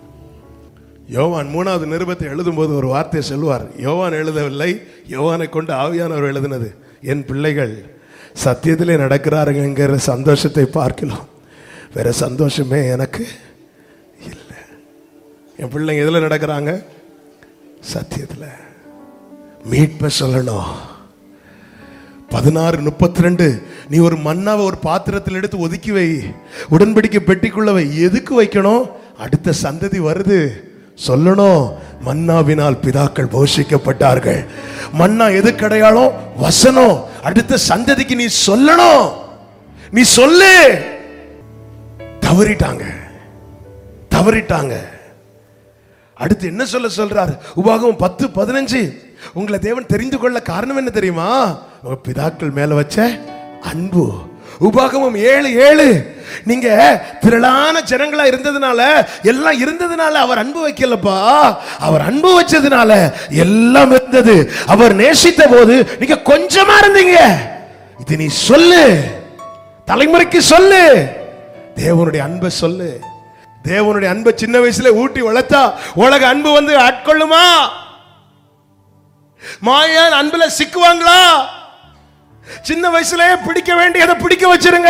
யோவான் மூணாவது நிருபத்தை எழுதும்போது ஒரு வார்த்தையை சொல்லுவார் யோவான் எழுதவில்லை யோவானை கொண்டு ஆவியானவர் எழுதினது என் பிள்ளைகள் சத்தியத்திலே நடக்கிறாருங்கிற சந்தோஷத்தை பார்க்கலாம் வேற சந்தோஷமே எனக்கு இல்லை என் பிள்ளைங்க எதில் நடக்கிறாங்க சத்தியத்தில் மீட்பை சொல்லணும் பதினாறு முப்பத்தி ரெண்டு நீ ஒரு மண்ணாவை ஒரு பாத்திரத்தில் எடுத்து ஒதுக்கி வை உடன்படிக்கை பெட்டிக்குள்ள வை எதுக்கு வைக்கணும் அடுத்த சந்ததி வருது சொல்லணும் மன்னாவினால் பிதாக்கள் போஷிக்கப்பட்டார்கள் மன்னா எதுக்கு அடையாளம் வசனம் அடுத்த சந்ததிக்கு நீ சொல்லணும் நீ சொல்லு தவறிட்டாங்க தவறிட்டாங்க அடுத்து என்ன சொல்ல சொல்றாரு உபாகம் பத்து பதினஞ்சு உங்களை தேவன் தெரிந்து கொள்ள காரணம் என்ன தெரியுமா உங்க பிதாக்கள் மேல வச்ச அன்பு உபாகமம் ஏழு ஏழு நீங்க திரளான ஜனங்களா இருந்ததுனால எல்லாம் இருந்ததுனால அவர் அன்பு வைக்கலப்பா அவர் அன்பு வச்சதுனால எல்லாம் இருந்தது அவர் நேசித்த போது நீங்க கொஞ்சமா இருந்தீங்க இது நீ சொல்லு தலைமுறைக்கு சொல்லு தேவனுடைய அன்பை சொல்லு தேவனுடைய அன்பை சின்ன வயசுல ஊட்டி வளர்த்தா உலக அன்பு வந்து ஆட்கொள்ளுமா மாயான் அன்புல சிக்குவாங்களா சின்ன வயசுலயே பிடிக்க வேண்டியதை பிடிக்க வச்சிருங்க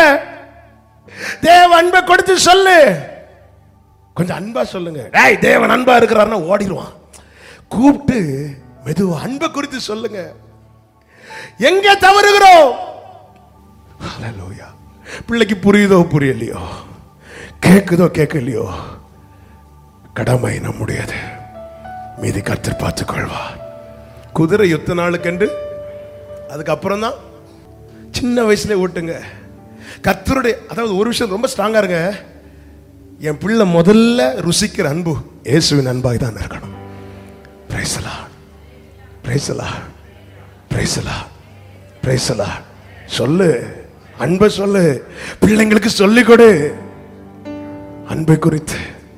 தேவ அன்பை கொடுத்து சொல்லு கொஞ்சம் அன்பா சொல்லுங்க டேய் தேவன் அன்பா இருக்கிறாருன்னா ஓடிடுவான் கூப்பிட்டு மெதுவா அன்பை குறித்து சொல்லுங்க எங்க தவறுகிறோம் ஹalleluya பிள்ளைக்கு புரியுதோ புரியலையோ கேக்குதோ கேட்கலையோ கடமை நம்முடையது மீதி கர்த்தர் பார்த்துக் கொள்வார் குதிரை யுத்த நாளுக்கென்று அதுக்கப்புறம் தான் சின்ன வயசுல ஓட்டுங்க கர்த்தருடைய அதாவது ஒரு விஷயம் ரொம்ப ஸ்ட்ராங்கா இருங்க என் பிள்ளை முதல்ல ருசிக்கிற அன்பு இயேசுவின் அன்பாய் தான் இருக்கணும் பிரைசலா பிரைசலா பிரைசலா பிரைசலா சொல்லு அன்பை சொல்லு பிள்ளைங்களுக்கு சொல்லிக் கொடு அன்பை குறித்து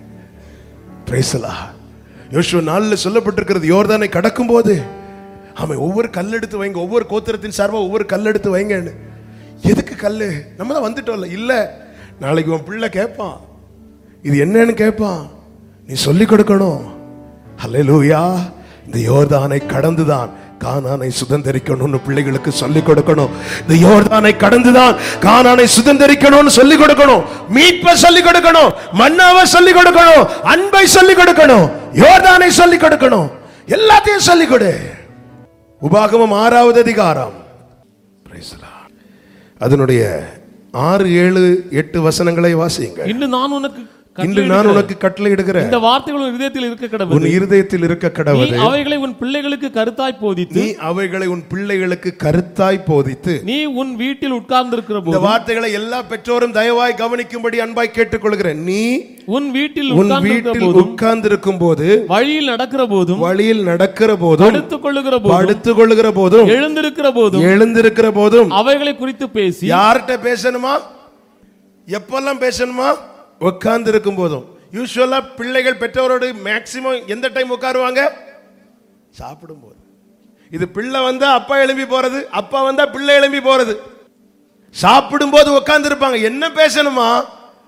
பிரைசலா யோசுவ நாளில் சொல்லப்பட்டிருக்கிறது யோர்தானை கடக்கும் போது அவன் ஒவ்வொரு கல் எடுத்து வைங்க ஒவ்வொரு கோத்திரத்தின் சார்பா ஒவ்வொரு கல் எடுத்து வைங்கன்னு எதுக்கு கல்லு நம்ம தான் வந்துட்டோம்ல இல்ல நாளைக்கு உன் பிள்ளை கேட்பான் இது என்னன்னு கேட்பான் நீ சொல்லி கொடுக்கணும் ஹalleluya இந்த யோர்தானை கடந்துதான் கானானை சுதந்தரிக்கணும்னு பிள்ளைகளுக்கு சொல்லிக் கொடுக்கணும் இந்த யோர்தானை கடந்துதான் கானானை சுதந்தரிக்கணும்னு சொல்லிக் கொடுக்கணும் மீட்பை சொல்லிக் கொடுக்கணும் மன்னாவை சொல்லிக் கொடுக்கணும் அன்பை சொல்லிக் கொடுக்கணும் யோர்தானை சொல்லிக் கொடுக்கணும் எல்லாத்தையும் சொல்லிக் கொடு உபாகமம் ஆறாவது அதிகாரம் Praise the Lord. அதனுடைய ஆறு ஏழு எட்டு வசனங்களை வாசியுங்க இன்று நான் உனக்கு இன்று நான் உனக்கு கட்டளை இடுகிறேன் இந்த வார்த்தைகள் உன் இதயத்தில் இருக்க கிடவது உன் இருதயத்தில் இருக்க நீ கடவுது அவைகளை உன் பிள்ளைகளுக்கு கருத்தாய் போதித்து நீ அவைகளை உன் பிள்ளைகளுக்கு கருத்தாய் போதித்து நீ உன் வீட்டில் உட்கார்ந்திருக்கிற இந்த போது வார்த்தைகளை எல்லா பெற்றோரும் தயவாய் கவனிக்கும்படி அன்பாய் கேட்டுக்கொள்கிறேன் நீ உன் வீட்டில் உன் உட்கார்ந்திருக்கிற வீட்டில் போதும் உட்கார்ந்திருக்கும் போது வழியில் நடக்கிற போதும் வழியில் நடக்கிற போதும் படுத்துக் கொள்ளுகிற போதும் படுத்துக் கொள்ளுகிற போதும் எழுந்திருக்கிற போதும் எழுந்திருக்கிற போதும் அவைகளை குறித்து பேசி யார்கிட்ட பேசணுமா எப்பெல்லாம் பேசணுமா உட்கார்ந்து இருக்கும் போதும் யூஸ்வலா பிள்ளைகள் பெற்றோரோடு மேக்சிமம் எந்த டைம் உட்காருவாங்க சாப்பிடும் போது இது பிள்ளை வந்தா அப்பா எழும்பி போறது அப்பா வந்தா பிள்ளை எழும்பி போறது சாப்பிடும் போது உட்கார்ந்து இருப்பாங்க என்ன பேசணுமா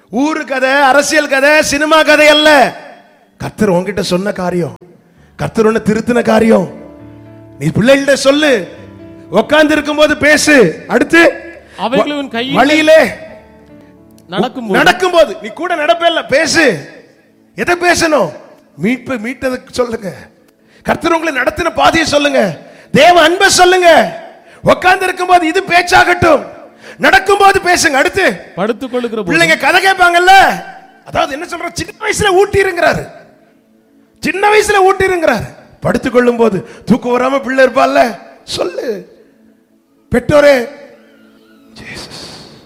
ஊரு கதை அரசியல் கதை சினிமா கதை அல்ல கர்த்தர் உன்கிட்ட சொன்ன காரியம் கர்த்தர் உன்னை திருத்தின காரியம் நீ பிள்ளைகள்ட்ட சொல்லு உட்கார்ந்து இருக்கும்போது பேசு அடுத்து அவைகளை உன் கையில் வழியிலே நடக்கும் நடக்கும்போது நீ கூட நடப்பே இல்ல பேசு எதை பேசணும் மீட்பு மீட்டதுக்கு சொல்லுங்க கர்த்தர் உங்களை நடத்தின பாதையை சொல்லுங்க தேவ அன்பை சொல்லுங்க உட்கார்ந்து இருக்கும்போது இது பேச்சாகட்டும் நடக்கும்போது பேசுங்க அடுத்து படுத்துக் கொள்ளுகிற போது பிள்ளைங்க கதை கேட்பாங்கல்ல அதாவது என்ன சொல்ற சின்ன வயசுல ஊட்டிருங்கிறாரு சின்ன வயசுல ஊட்டிருங்கிறாரு படுத்துக் கொள்ளும் போது தூக்கம் வராம பிள்ளை இருப்பால்ல சொல்லு பெற்றோரே ஜீசஸ்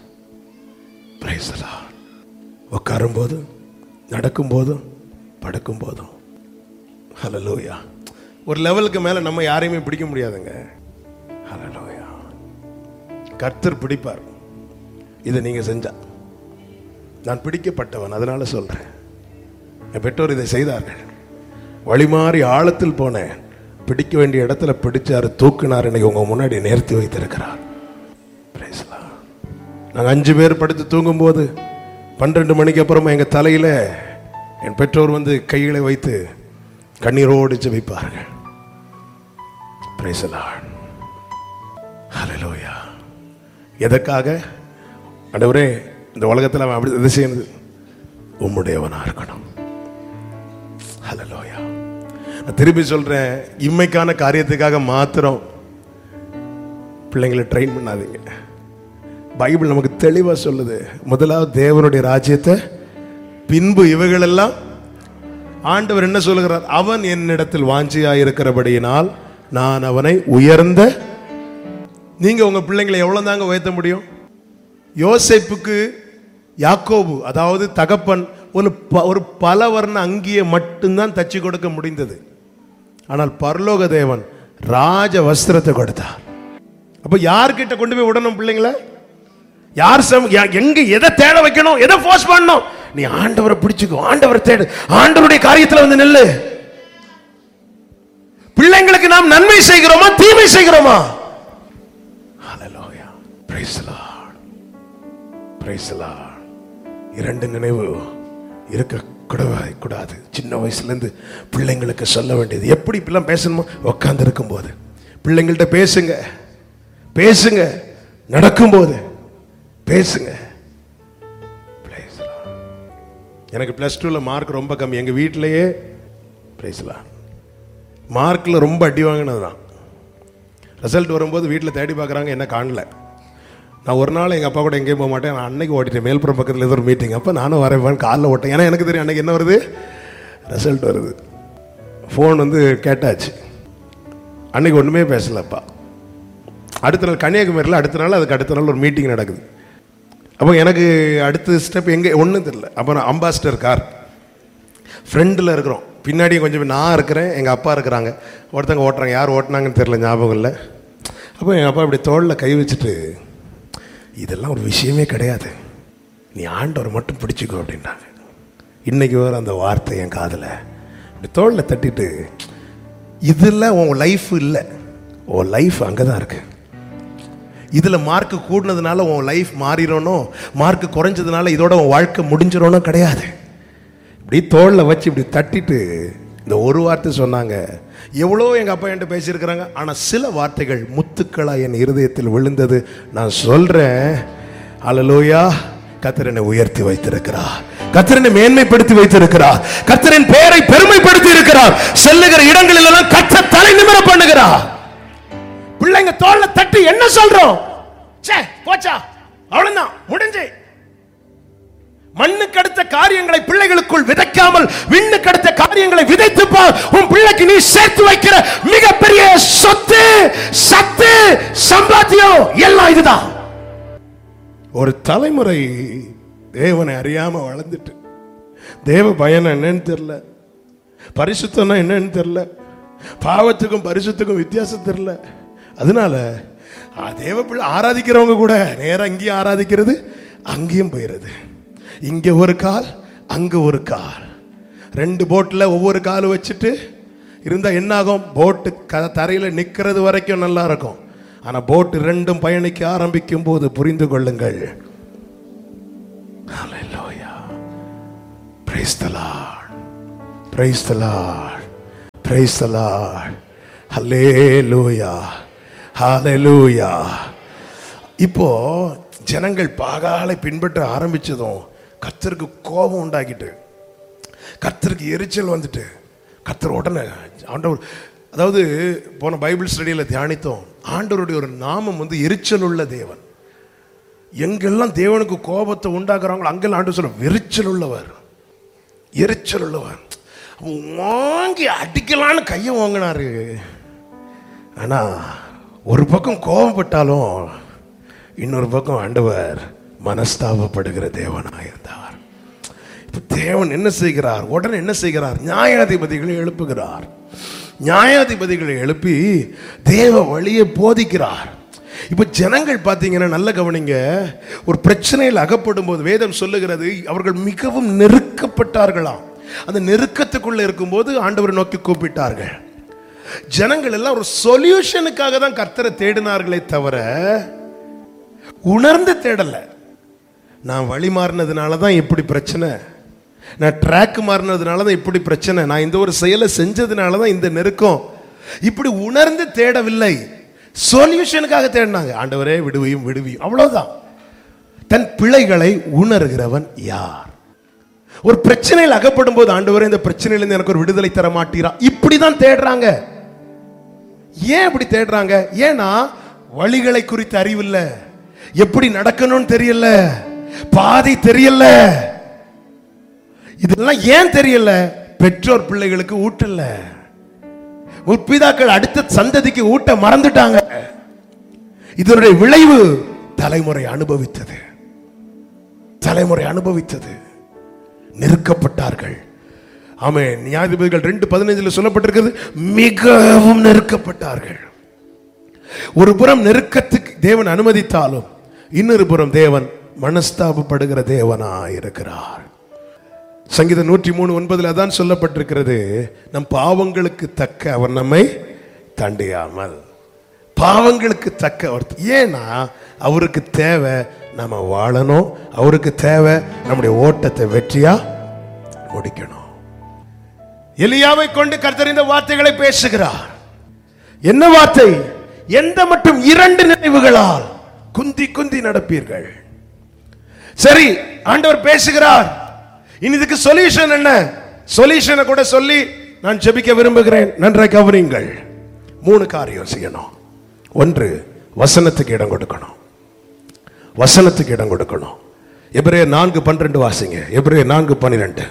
Praise the Lord. உட்காரும் போதும் நடக்கும் போதும் படுக்கும் போதும் ஹலலூயா ஒரு லெவலுக்கு மேல நம்ம யாரையுமே பிடிக்க முடியாதுங்க ஹலலூயா கர்த்தர் பிடிப்பார் இதை நீங்க செஞ்சா நான் பிடிக்கப்பட்டவன் அதனால சொல்றேன் என் பெற்றோர் இதை செய்தார்கள் வழிமாறி ஆழத்தில் போனேன் பிடிக்க வேண்டிய இடத்துல பிடிச்சாரு தூக்குனார் இன்னைக்கு உங்க முன்னாடி நேர்த்தி வைத்திருக்கிறார் Praise the Lord. நாங்க அஞ்சு பேர் படுத்து தூங்கும்போது பன்னிரெண்டு மணிக்கு அப்புறமா எங்க தலையில என் பெற்றோர் வந்து கைகளை வைத்து கண்ணீரோடு ஜெபிப்பார்கள் Praise the Lord. Hallelujah. எதற்காக ஆண்டவரே இந்த உலகத்தில் அவன் அப்படி எது செய்யணுது உம்முடையவனா இருக்கணும் ஹalleluya நான் திருப்பி சொல்றேன் இம்மைக்கான காரியத்துக்காக மாத்திரம் பிள்ளைங்களை ட்ரெயின் பண்ணாதீங்க பைபிள் நமக்கு தெளிவா சொல்லுது முதலாவது தேவனுடைய ராஜ்யத்தை பின்பு இவைகளெல்லாம் ஆண்டவர் என்ன சொல்லுகிறார் அவன் என்னிடத்தில் வாஞ்சியா இருக்கிறபடியினால் நான் அவனை உயர்ந்த நீங்க உங்க பிள்ளைங்களை எவ்வளவு தாங்க உயர்த்த முடியும் யோசேப்புக்கு யாக்கோபு அதாவது தகப்பன் ஒரு ப- ஒரு பலவர்ண அங்கியை மட்டும்தான் தச்சு கொடுக்க முடிந்தது ஆனால் பரலோக தேவன் ராஜ வஸ்திரத்தை கொடுத்தார் அப்ப யார்கிட்ட கொண்டு போய் விடணும் பிள்ளைங்களை யார் சம் யா- எங்க எதை தேட வைக்கணும் எதை ஃபோர்ஸ் பண்ணணும் நீ ஆண்டவரை பிடிச்சுக்கோ ஆண்டவரை தேடு ஆண்டவருடைய காரியத்துல வந்து நில்லு பிள்ளைங்களுக்கு நாம் நன்மை செய்கிறோமா தீமை செய்கிறோமா Hallelujah. Praise the Lord. Praise the Lord. இரண்டு நினைவு இருக்க கூடவே கூடாது சின்ன வயசுல இருந்து பிள்ளைங்களுக்கு சொல்ல வேண்டியது எப்படி இப்படிலாம் பேசணுமோ உட்கார்ந்து இருக்கும்போது பிள்ளைங்கள்ட்ட பேசுங்க பேசுங்க நடக்கும்போது பேசுங்க Praise the Lord. எனக்கு ப்ளஸ் டூவில் மார்க் ரொம்ப கம்மி எங்கள் வீட்டிலேயே பிரைஸ்லாம் மார்க்கில் ரொம்ப அடி வாங்கினது தான் ரிசல்ட் வரும்போது வீட்டில் தேடி பார்க்குறாங்க என்ன காணல நான் ஒரு நாள் எங்கள் அப்பா கூட எங்கேயும் போக மாட்டேன் நான் அன்னைக்கு ஓட்டிட்டேன் மேல்புறம் பக்கத்தில் ஏதோ ஒரு மீட்டிங் அப்போ நானும் வரேன் காலில் ஓட்டேன் ஏன்னா எனக்கு தெரியும் அன்னைக்கு என்ன வருது ரிசல்ட் வருது ஃபோன் வந்து கேட்டாச்சு அன்னைக்கு ஒன்றுமே பேசலப்பா அடுத்த நாள் கன்னியாகுமரியில் அடுத்த நாள் அதுக்கு அடுத்த நாள் ஒரு மீட்டிங் நடக்குது அப்போ எனக்கு அடுத்த ஸ்டெப் எங்கே ஒன்றும் தெரியல அப்போ நான் அம்பாசிடர் கார் ஃப்ரெண்டில் இருக்கிறோம் பின்னாடி கொஞ்சம் நான் இருக்கிறேன் எங்கள் அப்பா இருக்கிறாங்க ஒருத்தங்க ஓட்டுறாங்க யார் ஓட்டுனாங்கன்னு தெரியல ஞாபகம் இல்லை அப்போ எங்கள் அப்பா இப்படி தோளில் கை வச்சுட்டு இதெல்லாம் ஒரு விஷயமே கிடையாது நீ ஆண்டவர் மட்டும் பிடிச்சிக்கோ அப்படின்றாங்க இன்னைக்கு வர அந்த வார்த்தை என் காதில் இப்படி தோளில் தட்டிட்டு இதில் உன் லைஃப் இல்லை உன் லைஃப் அங்கே தான் இருக்கு இதில் மார்க் கூடினதுனால உன் லைஃப் மாறிடணும் மார்க் குறைஞ்சதுனால இதோட உன் வாழ்க்கை முடிஞ்சிடணும் கிடையாது இப்படி தோளில் வச்சு இப்படி தட்டிட்டு இந்த ஒரு வார்த்தை சொன்னாங்க எவ்வளோ எங்கள் அப்பா என்கிட்ட பேசியிருக்கிறாங்க ஆனால் சில வார்த்தைகள் முத்துக்களா என் இருதயத்தில் விழுந்தது நான் சொல்கிறேன் அலலோயா கத்திரனை உயர்த்தி வைத்திருக்கிறார் கத்திரனை மேன்மைப்படுத்தி வைத்திருக்கிறார் கத்திரின் பெயரை பெருமைப்படுத்தி இருக்கிறார் செல்லுகிற இடங்களில் எல்லாம் கத்த தலை நிமிர பண்ணுகிறார் பிள்ளைங்க தோல்ல தட்டி என்ன சொல்றோம் ச்சே போச்சா அவ்வளவுதான் முடிஞ்சு மண்ணுக்கு அடுத்த காரியங்களை பிள்ளைகளுக்குள் விதைக்காமல் விண்ணுக்கு அடுத்த காரியங்களை விதைத்து பார் உன் பிள்ளைக்கு நீ சேர்த்து வைக்கிற மிகப்பெரிய சொத்து சத்து சம்பாத்தியம் எல்லாம் இதுதான் ஒரு தலைமுறை தேவனை அறியாம வளர்ந்துட்டு தேவ பயன் என்னன்னு தெரியல பரிசுத்தம்னா என்னன்னு தெரியல பாவத்துக்கும் பரிசுத்துக்கும் வித்தியாசம் தெரியல அதனால ஆ, தேவ பிள்ளை ஆராதிக்கிறவங்க கூட நேரா இங்கேயும் ஆராதிக்கிறது அங்கேயும் போயிடுது இங்க ஒரு கால் அங்க ஒரு கால் ரெண்டு போட்ல ஒவ்வொரு கால் வச்சுட்டு இருந்தா என்ன ஆகும் போட்டு க தரையில நிக்கிறது வரைக்கும் நல்லா இருக்கும் ஆனா போட்டு ரெண்டும் பயணிக்க ஆரம்பிக்கும் போது புரிந்து கொள்ளுங்கள் Hallelujah. Praise the Lord. Praise the Lord. Praise the Lord. Hallelujah. Hallelujah. இப்போ ஜனங்கள் பாகாலை பின்பற்ற ஆரம்பிச்சதும் கர்த்தருக்கு கோபம் உண்டாக்கிட்டு கர்த்தருக்கு எரிச்சல் வந்துட்டு கர்த்தர் உடனே ஆண்டவர் அதாவது போன பைபிள் ஸ்டடியில் தியானித்தோம் ஆண்டவருடைய ஒரு நாமம் வந்து எரிச்சல் உள்ள தேவன் எங்கெல்லாம் தேவனுக்கு கோபத்தை உண்டாக்குறாங்களோ அங்கெல்லாம் ஆண்டு சொல்ல வெறிச்சல் உள்ளவர் எரிச்சல் உள்ளவர் அவன் வாங்கி அடிக்கலான்னு கையை வாங்கினாரு ஆனா ஒரு பக்கம் கோபப்பட்டாலும் இன்னொரு பக்கம் ஆண்டவர் மனஸ்தாபப்படுகிற தேவனாக இருந்தார் இப்ப தேவன் என்ன செய்கிறார் உடனே என்ன செய்கிறார் நியாயாதிபதிகளை எழுப்புகிறார் நியாயாதிபதிகளை எழுப்பி தேவ வழியை போதிக்கிறார் இப்ப ஜனங்கள் பார்த்தீங்கன்னா நல்ல கவனிங்க ஒரு பிரச்சனையில் அகப்படும் போது வேதம் சொல்லுகிறது அவர்கள் மிகவும் நெருக்கப்பட்டார்களாம் அந்த நெருக்கத்துக்குள்ள இருக்கும்போது ஆண்டவரை நோக்கி கூப்பிட்டார்கள் ஜனங்கள் எல்லாம் ஒரு சொல்யூஷனுக்காக தான் கர்த்தரை தேடினார்களே தவிர உணர்ந்து தேடல நான் வழி மாறினதுனால தான் இப்படி பிரச்சனை நான் ட்ராக் மாறினதுனால தான் இப்படி பிரச்சனை நான் இந்த ஒரு செயலை செஞ்சதுனால தான் இந்த நெருக்கம் இப்படி உணர்ந்து தேடவில்லை சொல்யூஷனுக்காக தேடினாங்க ஆண்டவரே விடுவியும் விடுவியும் அவ்வளவுதான் தன் பிழைகளை உணர்கிறவன் யார் ஒரு பிரச்சனையில் அகப்படும் போது ஆண்டவரே இந்த பிரச்சனையிலிருந்து எனக்கு ஒரு விடுதலை தர மாட்டீரா இப்படிதான் தேடுறாங்க ஏன் இப்படி தேடுறாங்க ஏன்னா வழிகளை குறித்து அறிவில்ல எப்படி நடக்கணும்னு தெரியல பாதை தெரியல இதெல்லாம் ஏன் தெரியல பெற்றோர் பிள்ளைகளுக்கு ஊட்டல முற்பிதாக்கள் அடுத்த சந்ததிக்கு ஊட்ட மறந்துட்டாங்க இதனுடைய விளைவு தலைமுறை அனுபவித்தது தலைமுறை அனுபவித்தது நெருக்கப்பட்டார்கள் ஆமே நியாயாதிபதிகள் ரெண்டு பதினைஞ்சில் சொல்லப்பட்டிருக்கிறது மிகவும் நெருக்கப்பட்டார்கள் ஒரு புறம் நெருக்கத்துக்கு தேவன் அனுமதித்தாலும் இன்னொரு புறம் தேவன் மனஸ்தாபப்படுகிற தேவனா இருக்கிறார் சங்கீதம் நூற்றி மூணு ஒன்பதுல அதான் சொல்லப்பட்டிருக்கிறது நம் பாவங்களுக்கு தக்க அவர் நம்மை தண்டியாமல் பாவங்களுக்கு தக்க அவர் ஏன்னா அவருக்கு தேவை நம்ம வாழணும் அவருக்கு தேவை நம்முடைய ஓட்டத்தை வெற்றியா முடிக்கணும் எலியாவை கொண்டு கர்த்தர் இந்த வார்த்தைகளை பேசுகிறார் என்ன வார்த்தை எந்த மட்டும் இரண்டு நினைவுகளால் குந்தி குந்தி நடப்பீர்கள் சரி ஆண்டவர் பேசுகிறார் இனி இதுக்கு சொல்யூஷன் என்ன சொல்யூஷனை கூட சொல்லி நான் ஜெபிக்க விரும்புகிறேன் நன்றாய் கவனிங்கள் மூணு காரியம் செய்யணும் ஒன்று வசனத்துக்கு இடம் கொடுக்கணும் வசனத்துக்கு இடம் கொடுக்கணும் எபிரேயர் நான்கு பன்னிரண்டு வாசிங்க எபிரேயர் நான்கு பன்னிரெண்டு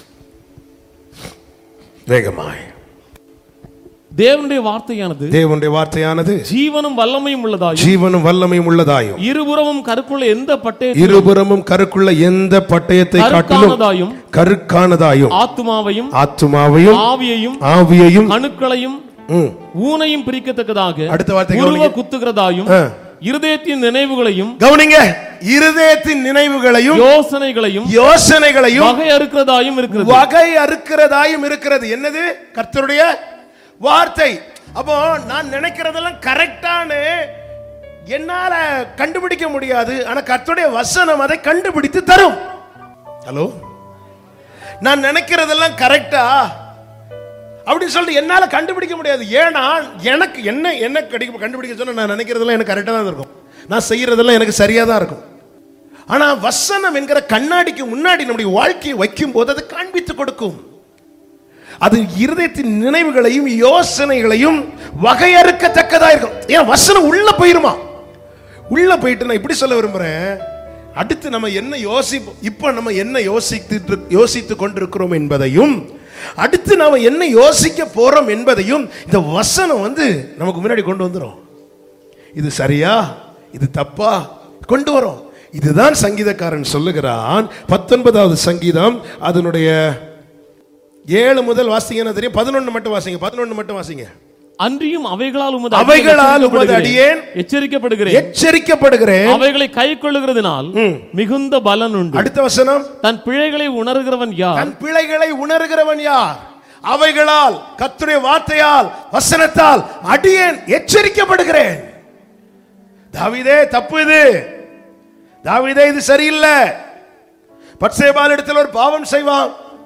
வேகமாய் தேவனுடைய வார்த்தையானது தேவனுடைய வார்த்தையானது ஜீவனும் வல்லமையும் உள்ளதாயும் ஜீவனும் வல்லமையும் உள்ளதாயும் இருபுறமும் கருக்குள்ள எந்த பட்டயத்தையும் இருபுறமும் கருக்குள்ள எந்த பட்டயத்தை காட்டிலும் கருக்கானதாயும் கருக்கானதாயும் ஆத்துமாவையும் ஆத்துமாவையும் ஆவியையும் ஆவியையும் அணுக்களையும் ம், ஊனையும் பிரிக்கத்தக்கதாக அடுத்த வார்த்தை உருவ கவனிங்க. குத்துகிறதாயும் ஆ. இருதயத்தின் நினைவுகளையும் கவனிங்க இருதயத்தின் நினைவுகளையும் யோசனைகளையும் யோசனைகளையும் வகை அறுக்கிறதாயும் இருக்கிறது வகை அறுக்கிறதாயும் இருக்கிறது என்னது கர்த்தருடைய வார்த்தை அப்போ நான் நினைக்கிறதெல்லாம் கரெக்டானு என்னால கண்டுபிடிக்க முடியாது ஆனா கர்த்தருடைய வசனம் அதை கண்டுபிடித்து தரும் ஹலோ நான் நினைக்கிறதெல்லாம் கரெக்டா அப்படின்னு சொல்லிட்டு என்னால கண்டுபிடிக்க முடியாது ஏன்னா எனக்கு என்ன என்ன கிடைக்க கண்டுபிடிக்க சொன்னா நான் நினைக்கிறதெல்லாம் எனக்கு கரெக்டா தான் இருக்கும் நான் செய்யறதெல்லாம் எனக்கு சரியா தான் இருக்கும் ஆனா வசனம் என்கிற கண்ணாடிக்கு முன்னாடி நம்முடைய வாழ்க்கையை வைக்கும் போது அது காண்பித்து கொடுக்கும் அது இருதயத்தின் நினைவுகளையும் யோசனைகளையும் வகையறுக்கத்தக்கதா இருக்கும் ஏன் வசனம் உள்ள போயிருமா உள்ள போயிட்டு நான் இப்படி சொல்ல விரும்புறேன் அடுத்து நம்ம என்ன யோசிப்போம் இப்போ நம்ம என்ன யோசித்து யோசித்து கொண்டிருக்கிறோம் என்பதையும் அடுத்து நாம என்ன யோசிக்க போறோம் என்பதையும் இந்த வசனம் வந்து நமக்கு முன்னாடி கொண்டு வந்துரும் இது சரியா இது தப்பா கொண்டு வரும் இதுதான் சங்கீதக்காரன் சொல்லுகிறான் பத்தொன்பதாவது சங்கீதம் அதனுடைய ஏழு முதல் வாசிங்கன்னா தெரியும் பதினொன்னு மட்டும் வாசிங்க பதினொன்னு மட்டும் வாசிங்க அன்றியும் அவைகளால் உமது அவைகளால் உமது எச்சரிக்கப்படுகிறேன். அடியேன் எச்சரிக்கப்படுகிறேன் எச்சரிக்கப்படுகிறேன் அவைகளை கை கொள்ளுகிறதுனால் மிகுந்த பலன் உண்டு அடுத்த வசனம் தன் பிழைகளை உணர்கிறவன் யார் தன் பிழைகளை உணர்கிறவன் யார் அவைகளால் கர்த்தருடைய வார்த்தையால் வசனத்தால் அடியேன் எச்சரிக்கப்படுகிறேன் தாவீதே தப்பு இது தாவீதே இது சரியில்லை பட்சேபால் இடத்தில் ஒரு பாவம் செய்வான்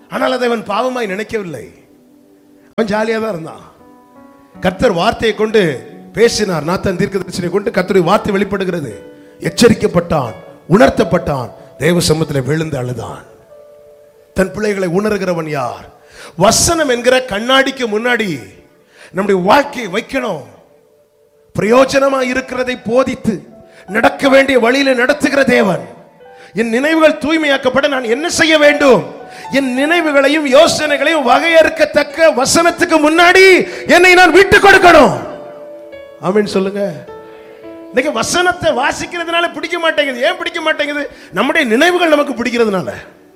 ஆனால் அதை அவன் பாவமாய் நினைக்கவில்லை அவன் ஜாலியா தான் இருந்தான் கர்த்தர் வார்த்தையை கொண்டு பேசினார் நாத்தன் தீர்க்கதரிசனை கொண்டு கர்த்தருடைய வார்த்தை வெளிப்படுகிறது எச்சரிக்கப்பட்டான் உணர்த்தப்பட்டான் தேவ சமூகத்தில் விழுந்து அழுதான் தன் பிள்ளைகளை உணர்கிறவன் யார் வசனம் என்கிற கண்ணாடிக்கு முன்னாடி நம்முடைய வாழ்க்கையை வைக்கணும் பிரயோஜனமா இருக்கிறதை போதித்து நடக்க வேண்டிய வழியில நடத்துகிற தேவன் என் நினைவுகள் தூய்மையாக்கப்பட நான் என்ன செய்ய வேண்டும் என் நினைவுகளையும் யோசனைகளையும் வகையறுக்கத்தக்க வசனத்துக்கு முன்னாடி என்னை நான் விட்டு கொடுக்கணும் ஆமென் சொல்லுங்க இன்னைக்கு வசனத்தை வாசிக்கிறதுனால பிடிக்க மாட்டேங்குது ஏன் பிடிக்க மாட்டேங்குது நம்முடைய நினைவுகள் நமக்கு பிடிக்கிறதுனால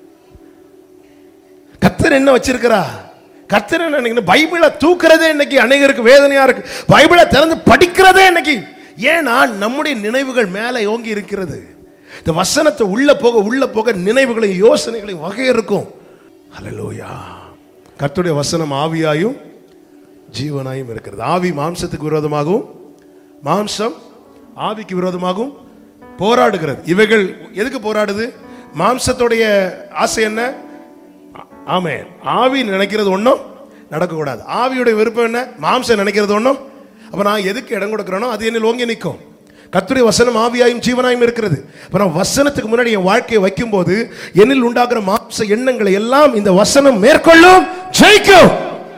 கத்தர் என்ன வச்சிருக்கிறா கத்தர் என்ன நினைக்கணும்? பைபிளை தூக்குறதே இன்னைக்கு அநேகருக்கு வேதனையா இருக்கு பைபிளை திறந்து படிக்கிறதே இன்னைக்கு ஏன்னா நம்முடைய நினைவுகள் மேலே ஓங்கி இருக்கிறது இந்த வசனத்தை உள்ள போக உள்ள போக நினைவுகளையும் யோசனைகளையும் வகை இருக்கும் ஹalleluya கர்த்தருடைய வசனம் ஆவியாயும் ஜீவனாயும் இருக்கிறது ஆவி மாம்சத்துக்கு விரோதமாகவும் மாம்சம் ஆவிக்கு விரோதமாகவும் போராடுகிறது இவைகள் எதுக்கு போராடுது மாம்சத்துடைய ஆசை என்ன ஆமே ஆவி நினைக்கிறது ஒன்றும் நடக்கக்கூடாது ஆவியுடைய விருப்பம் என்ன மாம்சம் நினைக்கிறது ஒன்றும் அப்போ நான் எதுக்கு இடம் கொடுக்குறேனோ அது என்னில் ஓங்கி நிற்கும் கத்துடைய வசனம் ஆவியாயும் ஜீவனாயும் இருக்கிறது அப்போ நான் வசனத்துக்கு முன்னாடி என் வாழ்க்கையை வைக்கும்போது என்னில் உண்டாகிற மாம்ச எண்ணங்களை எல்லாம் இந்த வசனம் மேற்கொள்ளும் ஜெயிக்கும்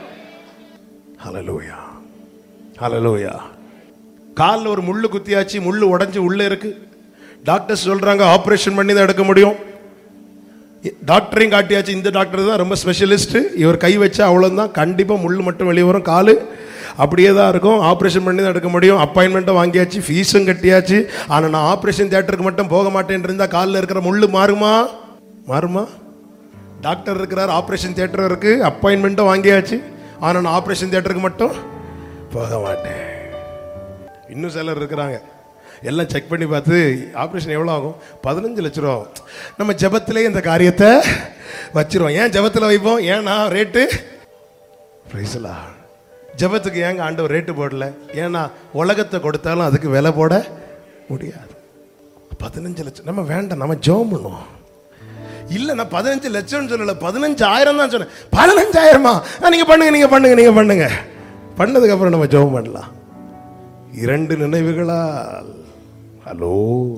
ஹalleluya ஹalleluya காலில் ஒரு முள்ளு குத்தியாச்சு முள்ளு உடைஞ்சு உள்ளே இருக்கு டாக்டர்ஸ் சொல்றாங்க ஆபரேஷன் பண்ணி தான் எடுக்க முடியும் டாக்டரையும் காட்டியாச்சு இந்த டாக்டர் தான் ரொம்ப ஸ்பெஷலிஸ்ட் இவர் கை வச்சா அவ்வளோதான் கண்டிப்பாக முள் மட்டும் வெளியே வரும் காலு அப்படியே தான் இருக்கும் ஆப்ரேஷன் பண்ணி தான் எடுக்க முடியும் அப்பாயின்மெண்ட்டும் வாங்கியாச்சு ஃபீஸும் கட்டியாச்சு ஆனால் நான் ஆப்ரேஷன் தியேட்டருக்கு மட்டும் போக மாட்டேன் இருந்தால் காலில் இருக்கிற முள் மாறுமா மாறுமா டாக்டர் இருக்கிறார் ஆப்ரேஷன் தியேட்டர் இருக்கு அப்பாயின்மெண்ட்டும் வாங்கியாச்சு ஆனால் நான் ஆப்ரேஷன் தியேட்டருக்கு மட்டும் போக மாட்டேன் இன்னும் சிலர் இருக்கிறாங்க எல்லாம் செக் பண்ணி பார்த்து ஆப்ரேஷன் எவ்வளோ ஆகும் பதினஞ்சு லட்ச ரூபா ஆகும் நம்ம ஜெபத்திலே இந்த காரியத்தை வச்சிருவோம் ஏன் ஜெபத்தில் வைப்போம் ஏன்னா ரேட்டு பிரைஸ்லா ஜெபத்துக்கு ஏங்க ஆண்டவர் ரேட்டு போடல ஏன்னா உலகத்தை கொடுத்தாலும் அதுக்கு விலை போட முடியாது பதினஞ்சு லட்சம் நம்ம வேண்டாம் நம்ம ஜெபம் பண்ணுவோம் இல்ல நான் பதினஞ்சு லட்சம் சொல்லல பதினஞ்சாயிரம் தான் சொன்னேன் பதினஞ்சாயிரமா ஆ, நீங்க பண்ணுங்க நீங்க பண்ணுங்க நீங்க பண்ணுங்க பண்ணதுக்கு அப்புறம் நம்ம ஜெபம் பண்ணலாம் இரண்டு நினைவுகளால் ஹலோ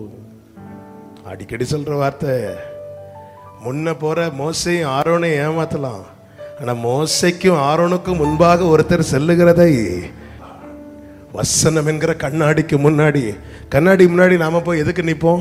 அடிக்கடி சொல்ற வார்த்தை முன்ன போற மோசையும் ஆரோனையும் ஏமாத்தலாம் ஆனா மோசைக்கும் ஆரோனுக்கும் முன்பாக ஒருத்தர் செல்லுகிறதை வசனம் என்கிற கண்ணாடிக்கு முன்னாடி கண்ணாடி முன்னாடி நாம போய் எதுக்கு நிற்போம்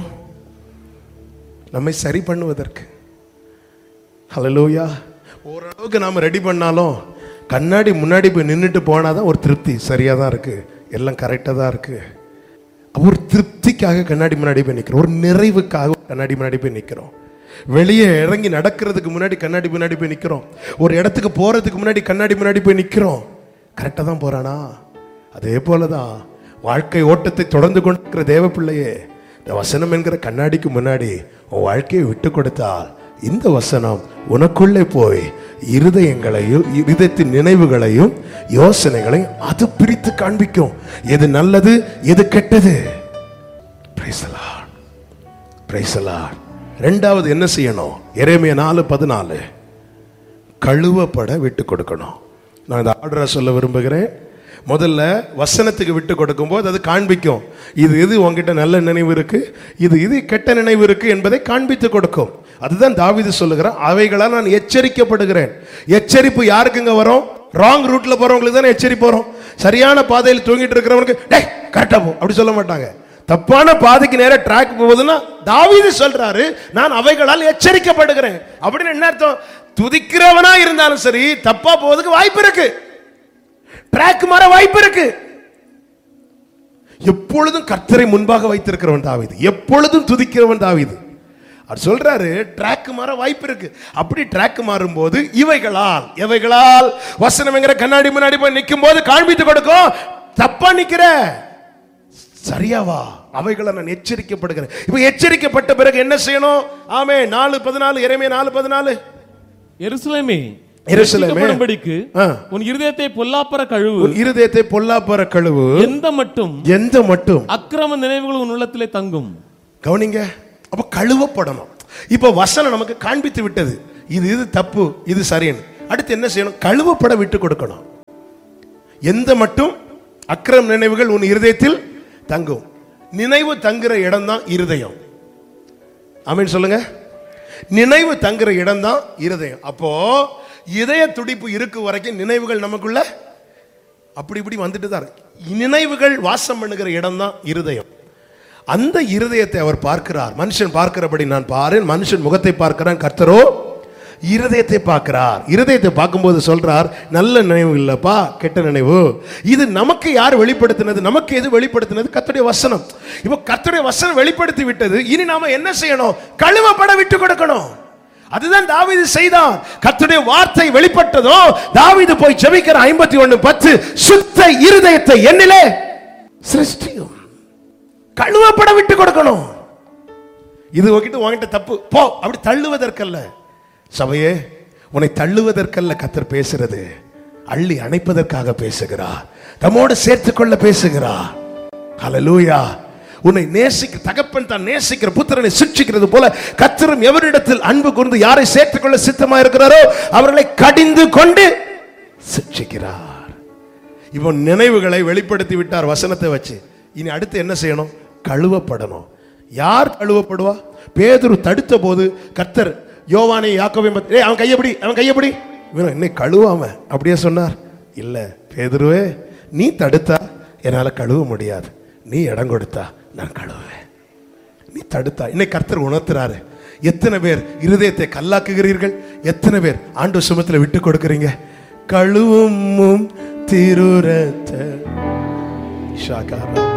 நம்மை சரி பண்ணுவதற்கு ஹalleluya ஓரளவுக்கு நாம ரெடி பண்ணாலும் கண்ணாடி முன்னாடி போய் நின்றுட்டு போனாதான் ஒரு திருப்தி சரியாக தான் இருக்கு எல்லாம் கரெக்டாக தான் இருக்கு ஒரு திருப்திக்காக கண்ணாடி முன்னாடி போய் நிற்கிறோம் ஒரு நிறைவுக்காக கண்ணாடி முன்னாடி போய் நிற்கிறோம் வெளியே இறங்கி நடக்கிறதுக்கு முன்னாடி கண்ணாடி முன்னாடி போய் நிற்கிறோம் ஒரு இடத்துக்கு போகிறதுக்கு முன்னாடி கண்ணாடி முன்னாடி போய் நிற்கிறோம் கரெக்டாக தான் போகிறானா அதே போல தான் வாழ்க்கை ஓட்டத்தை தொடர்ந்து கொண்டிருக்கிற தேவ பிள்ளையே இந்த வசனம் என்கிற கண்ணாடிக்கு முன்னாடி உன் வாழ்க்கையை விட்டு கொடுத்தால் இந்த வசனம் உனக்குள்ளே போய் இருதயங்களையும் இருதயத்தின் நினைவுகளையும் யோசனைகளையும் அது பிரித்து காண்பிக்கும் எது நல்லது எது கெட்டது Praise the Lord. Praise the Lord. ரெண்டாவது என்ன செய்யணும் எரேமியா நாலு பதினாலு கழுவப்பட விட்டு கொடுக்கணும் நான் இந்த ஆர்டரை சொல்ல விரும்புகிறேன் முதல்ல வசனத்துக்கு விட்டு கொடுக்கும்போது அது காண்பிக்கும் இது இது உங்ககிட்ட நல்ல நினைவு இருக்கு இது இது கெட்ட நினைவு இருக்கு என்பதை காண்பித்து கொடுக்கும் அதுதான் தாவீது சொல்லுகிறான் அவைகளால் நான் எச்சரிக்கப்படுகிறேன் எச்சரிப்பு யாருக்குங்க வரும் ராங் ரூட்ல போறவங்களுக்கு தானே எச்சரிப்பு வரும் சரியான பாதையில் தூங்கிட்டு இருக்கிறவனுக்கு டேய் கரெக்டா போ அப்படி சொல்ல மாட்டாங்க தப்பான பாதைக்கு நேரா ட்ராக் போகுதுன்னா தாவீது சொல்றாரு நான் அவைகளால் எச்சரிக்கப்படுகிறேன் அப்படின்னு என்ன அர்த்தம் துதிக்கிறவனா இருந்தாலும் சரி தப்பா போவதுக்கு வாய்ப்பு இருக்கு ட்ராக் மாற வாய்ப்பு இருக்கு எப்பொழுதும் கர்த்தரை முன்பாக வைத்திருக்கிறவன் தாவீது எப்பொழுதும் துதிக்கிறவன் தாவீது அவர் சொல்றாரு ட்ராக் மாற வாய்ப்பு இருக்கு அப்படி ட்ராக் மாறும்போது இவைகளால் எவைகளால் வசனம் என்கிற கண்ணாடி முன்னாடி போய் நிற்கும் போது காண்பித்து கொடுக்கும் தப்பா நிக்கிற சரியாவா அவைகளை நான் எச்சரிக்கப்படுகிறேன் இப்ப எச்சரிக்கப்பட்ட பிறகு என்ன செய்யணும் ஆமே நாலு பதினாலு இறைமே நாலு பதினாலு எருசலேமே எருசலேமே. ரட்சிக்கப்படும்படிக்கு ஆ. உன் இருதயத்தை பொல்லாப்பற கழுவு உன் இருதயத்தை பொல்லாப்பற கழுவு எந்த மட்டும் எந்த மட்டும் அக்கிரம நினைவுகள் உன் உள்ளத்திலே தங்கும் கவனிங்க அப்ப கழுவப்படணும் இப்ப வசனம் நமக்கு காண்பித்து விட்டது இது இது தப்பு இது சரின்னு அடுத்து என்ன செய்யணும் கழுவப்பட விட்டு கொடுக்கணும் எந்த மட்டும் அக்கிரம் நினைவுகள் உன் இருதயத்தில் தங்கும் நினைவு தங்குற இடம் தான் இருதயம் ஆமீன் சொல்லுங்க நினைவு தங்குற இடம் தான் இருதயம் அப்போ இதய துடிப்பு இருக்கு வரைக்கும் நினைவுகள் நமக்குள்ள அப்படி இப்படி வந்துட்டு தான் இருக்கு. நினைவுகள் வாசம் பண்ணுகிற இடம் தான் இருதயம் அந்த இருதயத்தை அவர் பார்க்கிறார் மனுஷன் பார்க்கிறபடி நான் பாரேன் மனுஷன் முகத்தை பார்க்கிறான் கர்த்தரோ இருதயத்தை பார்க்கிறார் இருதயத்தை பார்க்கும்போது சொல்றார் நல்ல நினைவு இல்லப்பா கெட்ட நினைவு இது நமக்கு யார் வெளிப்படுத்தினது நமக்கு எது வெளிப்படுத்தினது கர்த்தருடைய வசனம் இப்போ கர்த்தருடைய வசனம் வெளிப்படுத்தி விட்டது இனி நாம என்ன செய்யணும் கழுவப்பட விட்டு கொடுக்கணும் அதுதான் தாவீது செய்தான் கர்த்தருடைய வார்த்தை வெளிப்பட்டதோ தாவீது போய் ஜெபிக்கிற ஐம்பத்தி ஒண்ணு பத்து சுத்த இருதயத்தை என்னிலே சிருஷ்டியும் கழுவப்பட விட்டு கொடுக்கணும் இது உங்ககிட்ட உங்ககிட்ட தப்பு போ அப்படி தள்ளுவதற்கல்ல சபையே உன்னை தள்ளுவதற்கல்ல கத்தர் பேசுறது அள்ளி அணைப்பதற்காக பேசுகிறார் தம்மோடு சேர்த்துக்கொள்ள பேசுகிறார் ஹalleluya உன்னை நேசிக்க தகப்பன் தான் நேசிக்கிற புத்திரனை சிக்ஷிக்கிறது போல கத்தரும் எவரிடத்தில் அன்பு கூர்ந்து யாரை சேர்த்துக்கொள்ள சித்தமா இருக்கிறாரோ அவர்களை கடிந்து கொண்டு சிக்ஷிக்கிறார் இப்போ நினைவுகளை வெளிப்படுத்தி விட்டார் வசனத்தை வச்சு இனி அடுத்து என்ன செய்யணும் கழுவப்படணும் யார் கழுவப்படுவா பேதுரு தடுத்த போது கர்த்தர் யோவானை யாக்கோவையும் பார்த்து, ஏய் அவன் கையப்படி அவன் கையப்படி இவன் இன்னும் கழுவாம அப்படியே சொன்னார் இல்ல பேதுருவே நீ தடுத்தா என்னால கழுவ முடியாது நீ இடம் கொடுத்தா நான் கழுவுவேன் நீ தடுத்தா இன்னைக்கு கர்த்தர் உணர்த்துறாரு எத்தனை பேர் இருதயத்தை கல்லாக்குகிறீர்கள் எத்தனை பேர் ஆண்டு சுமத்துல விட்டு கொடுக்குறீங்க கழுவும் திருரத்த ஷாகாரா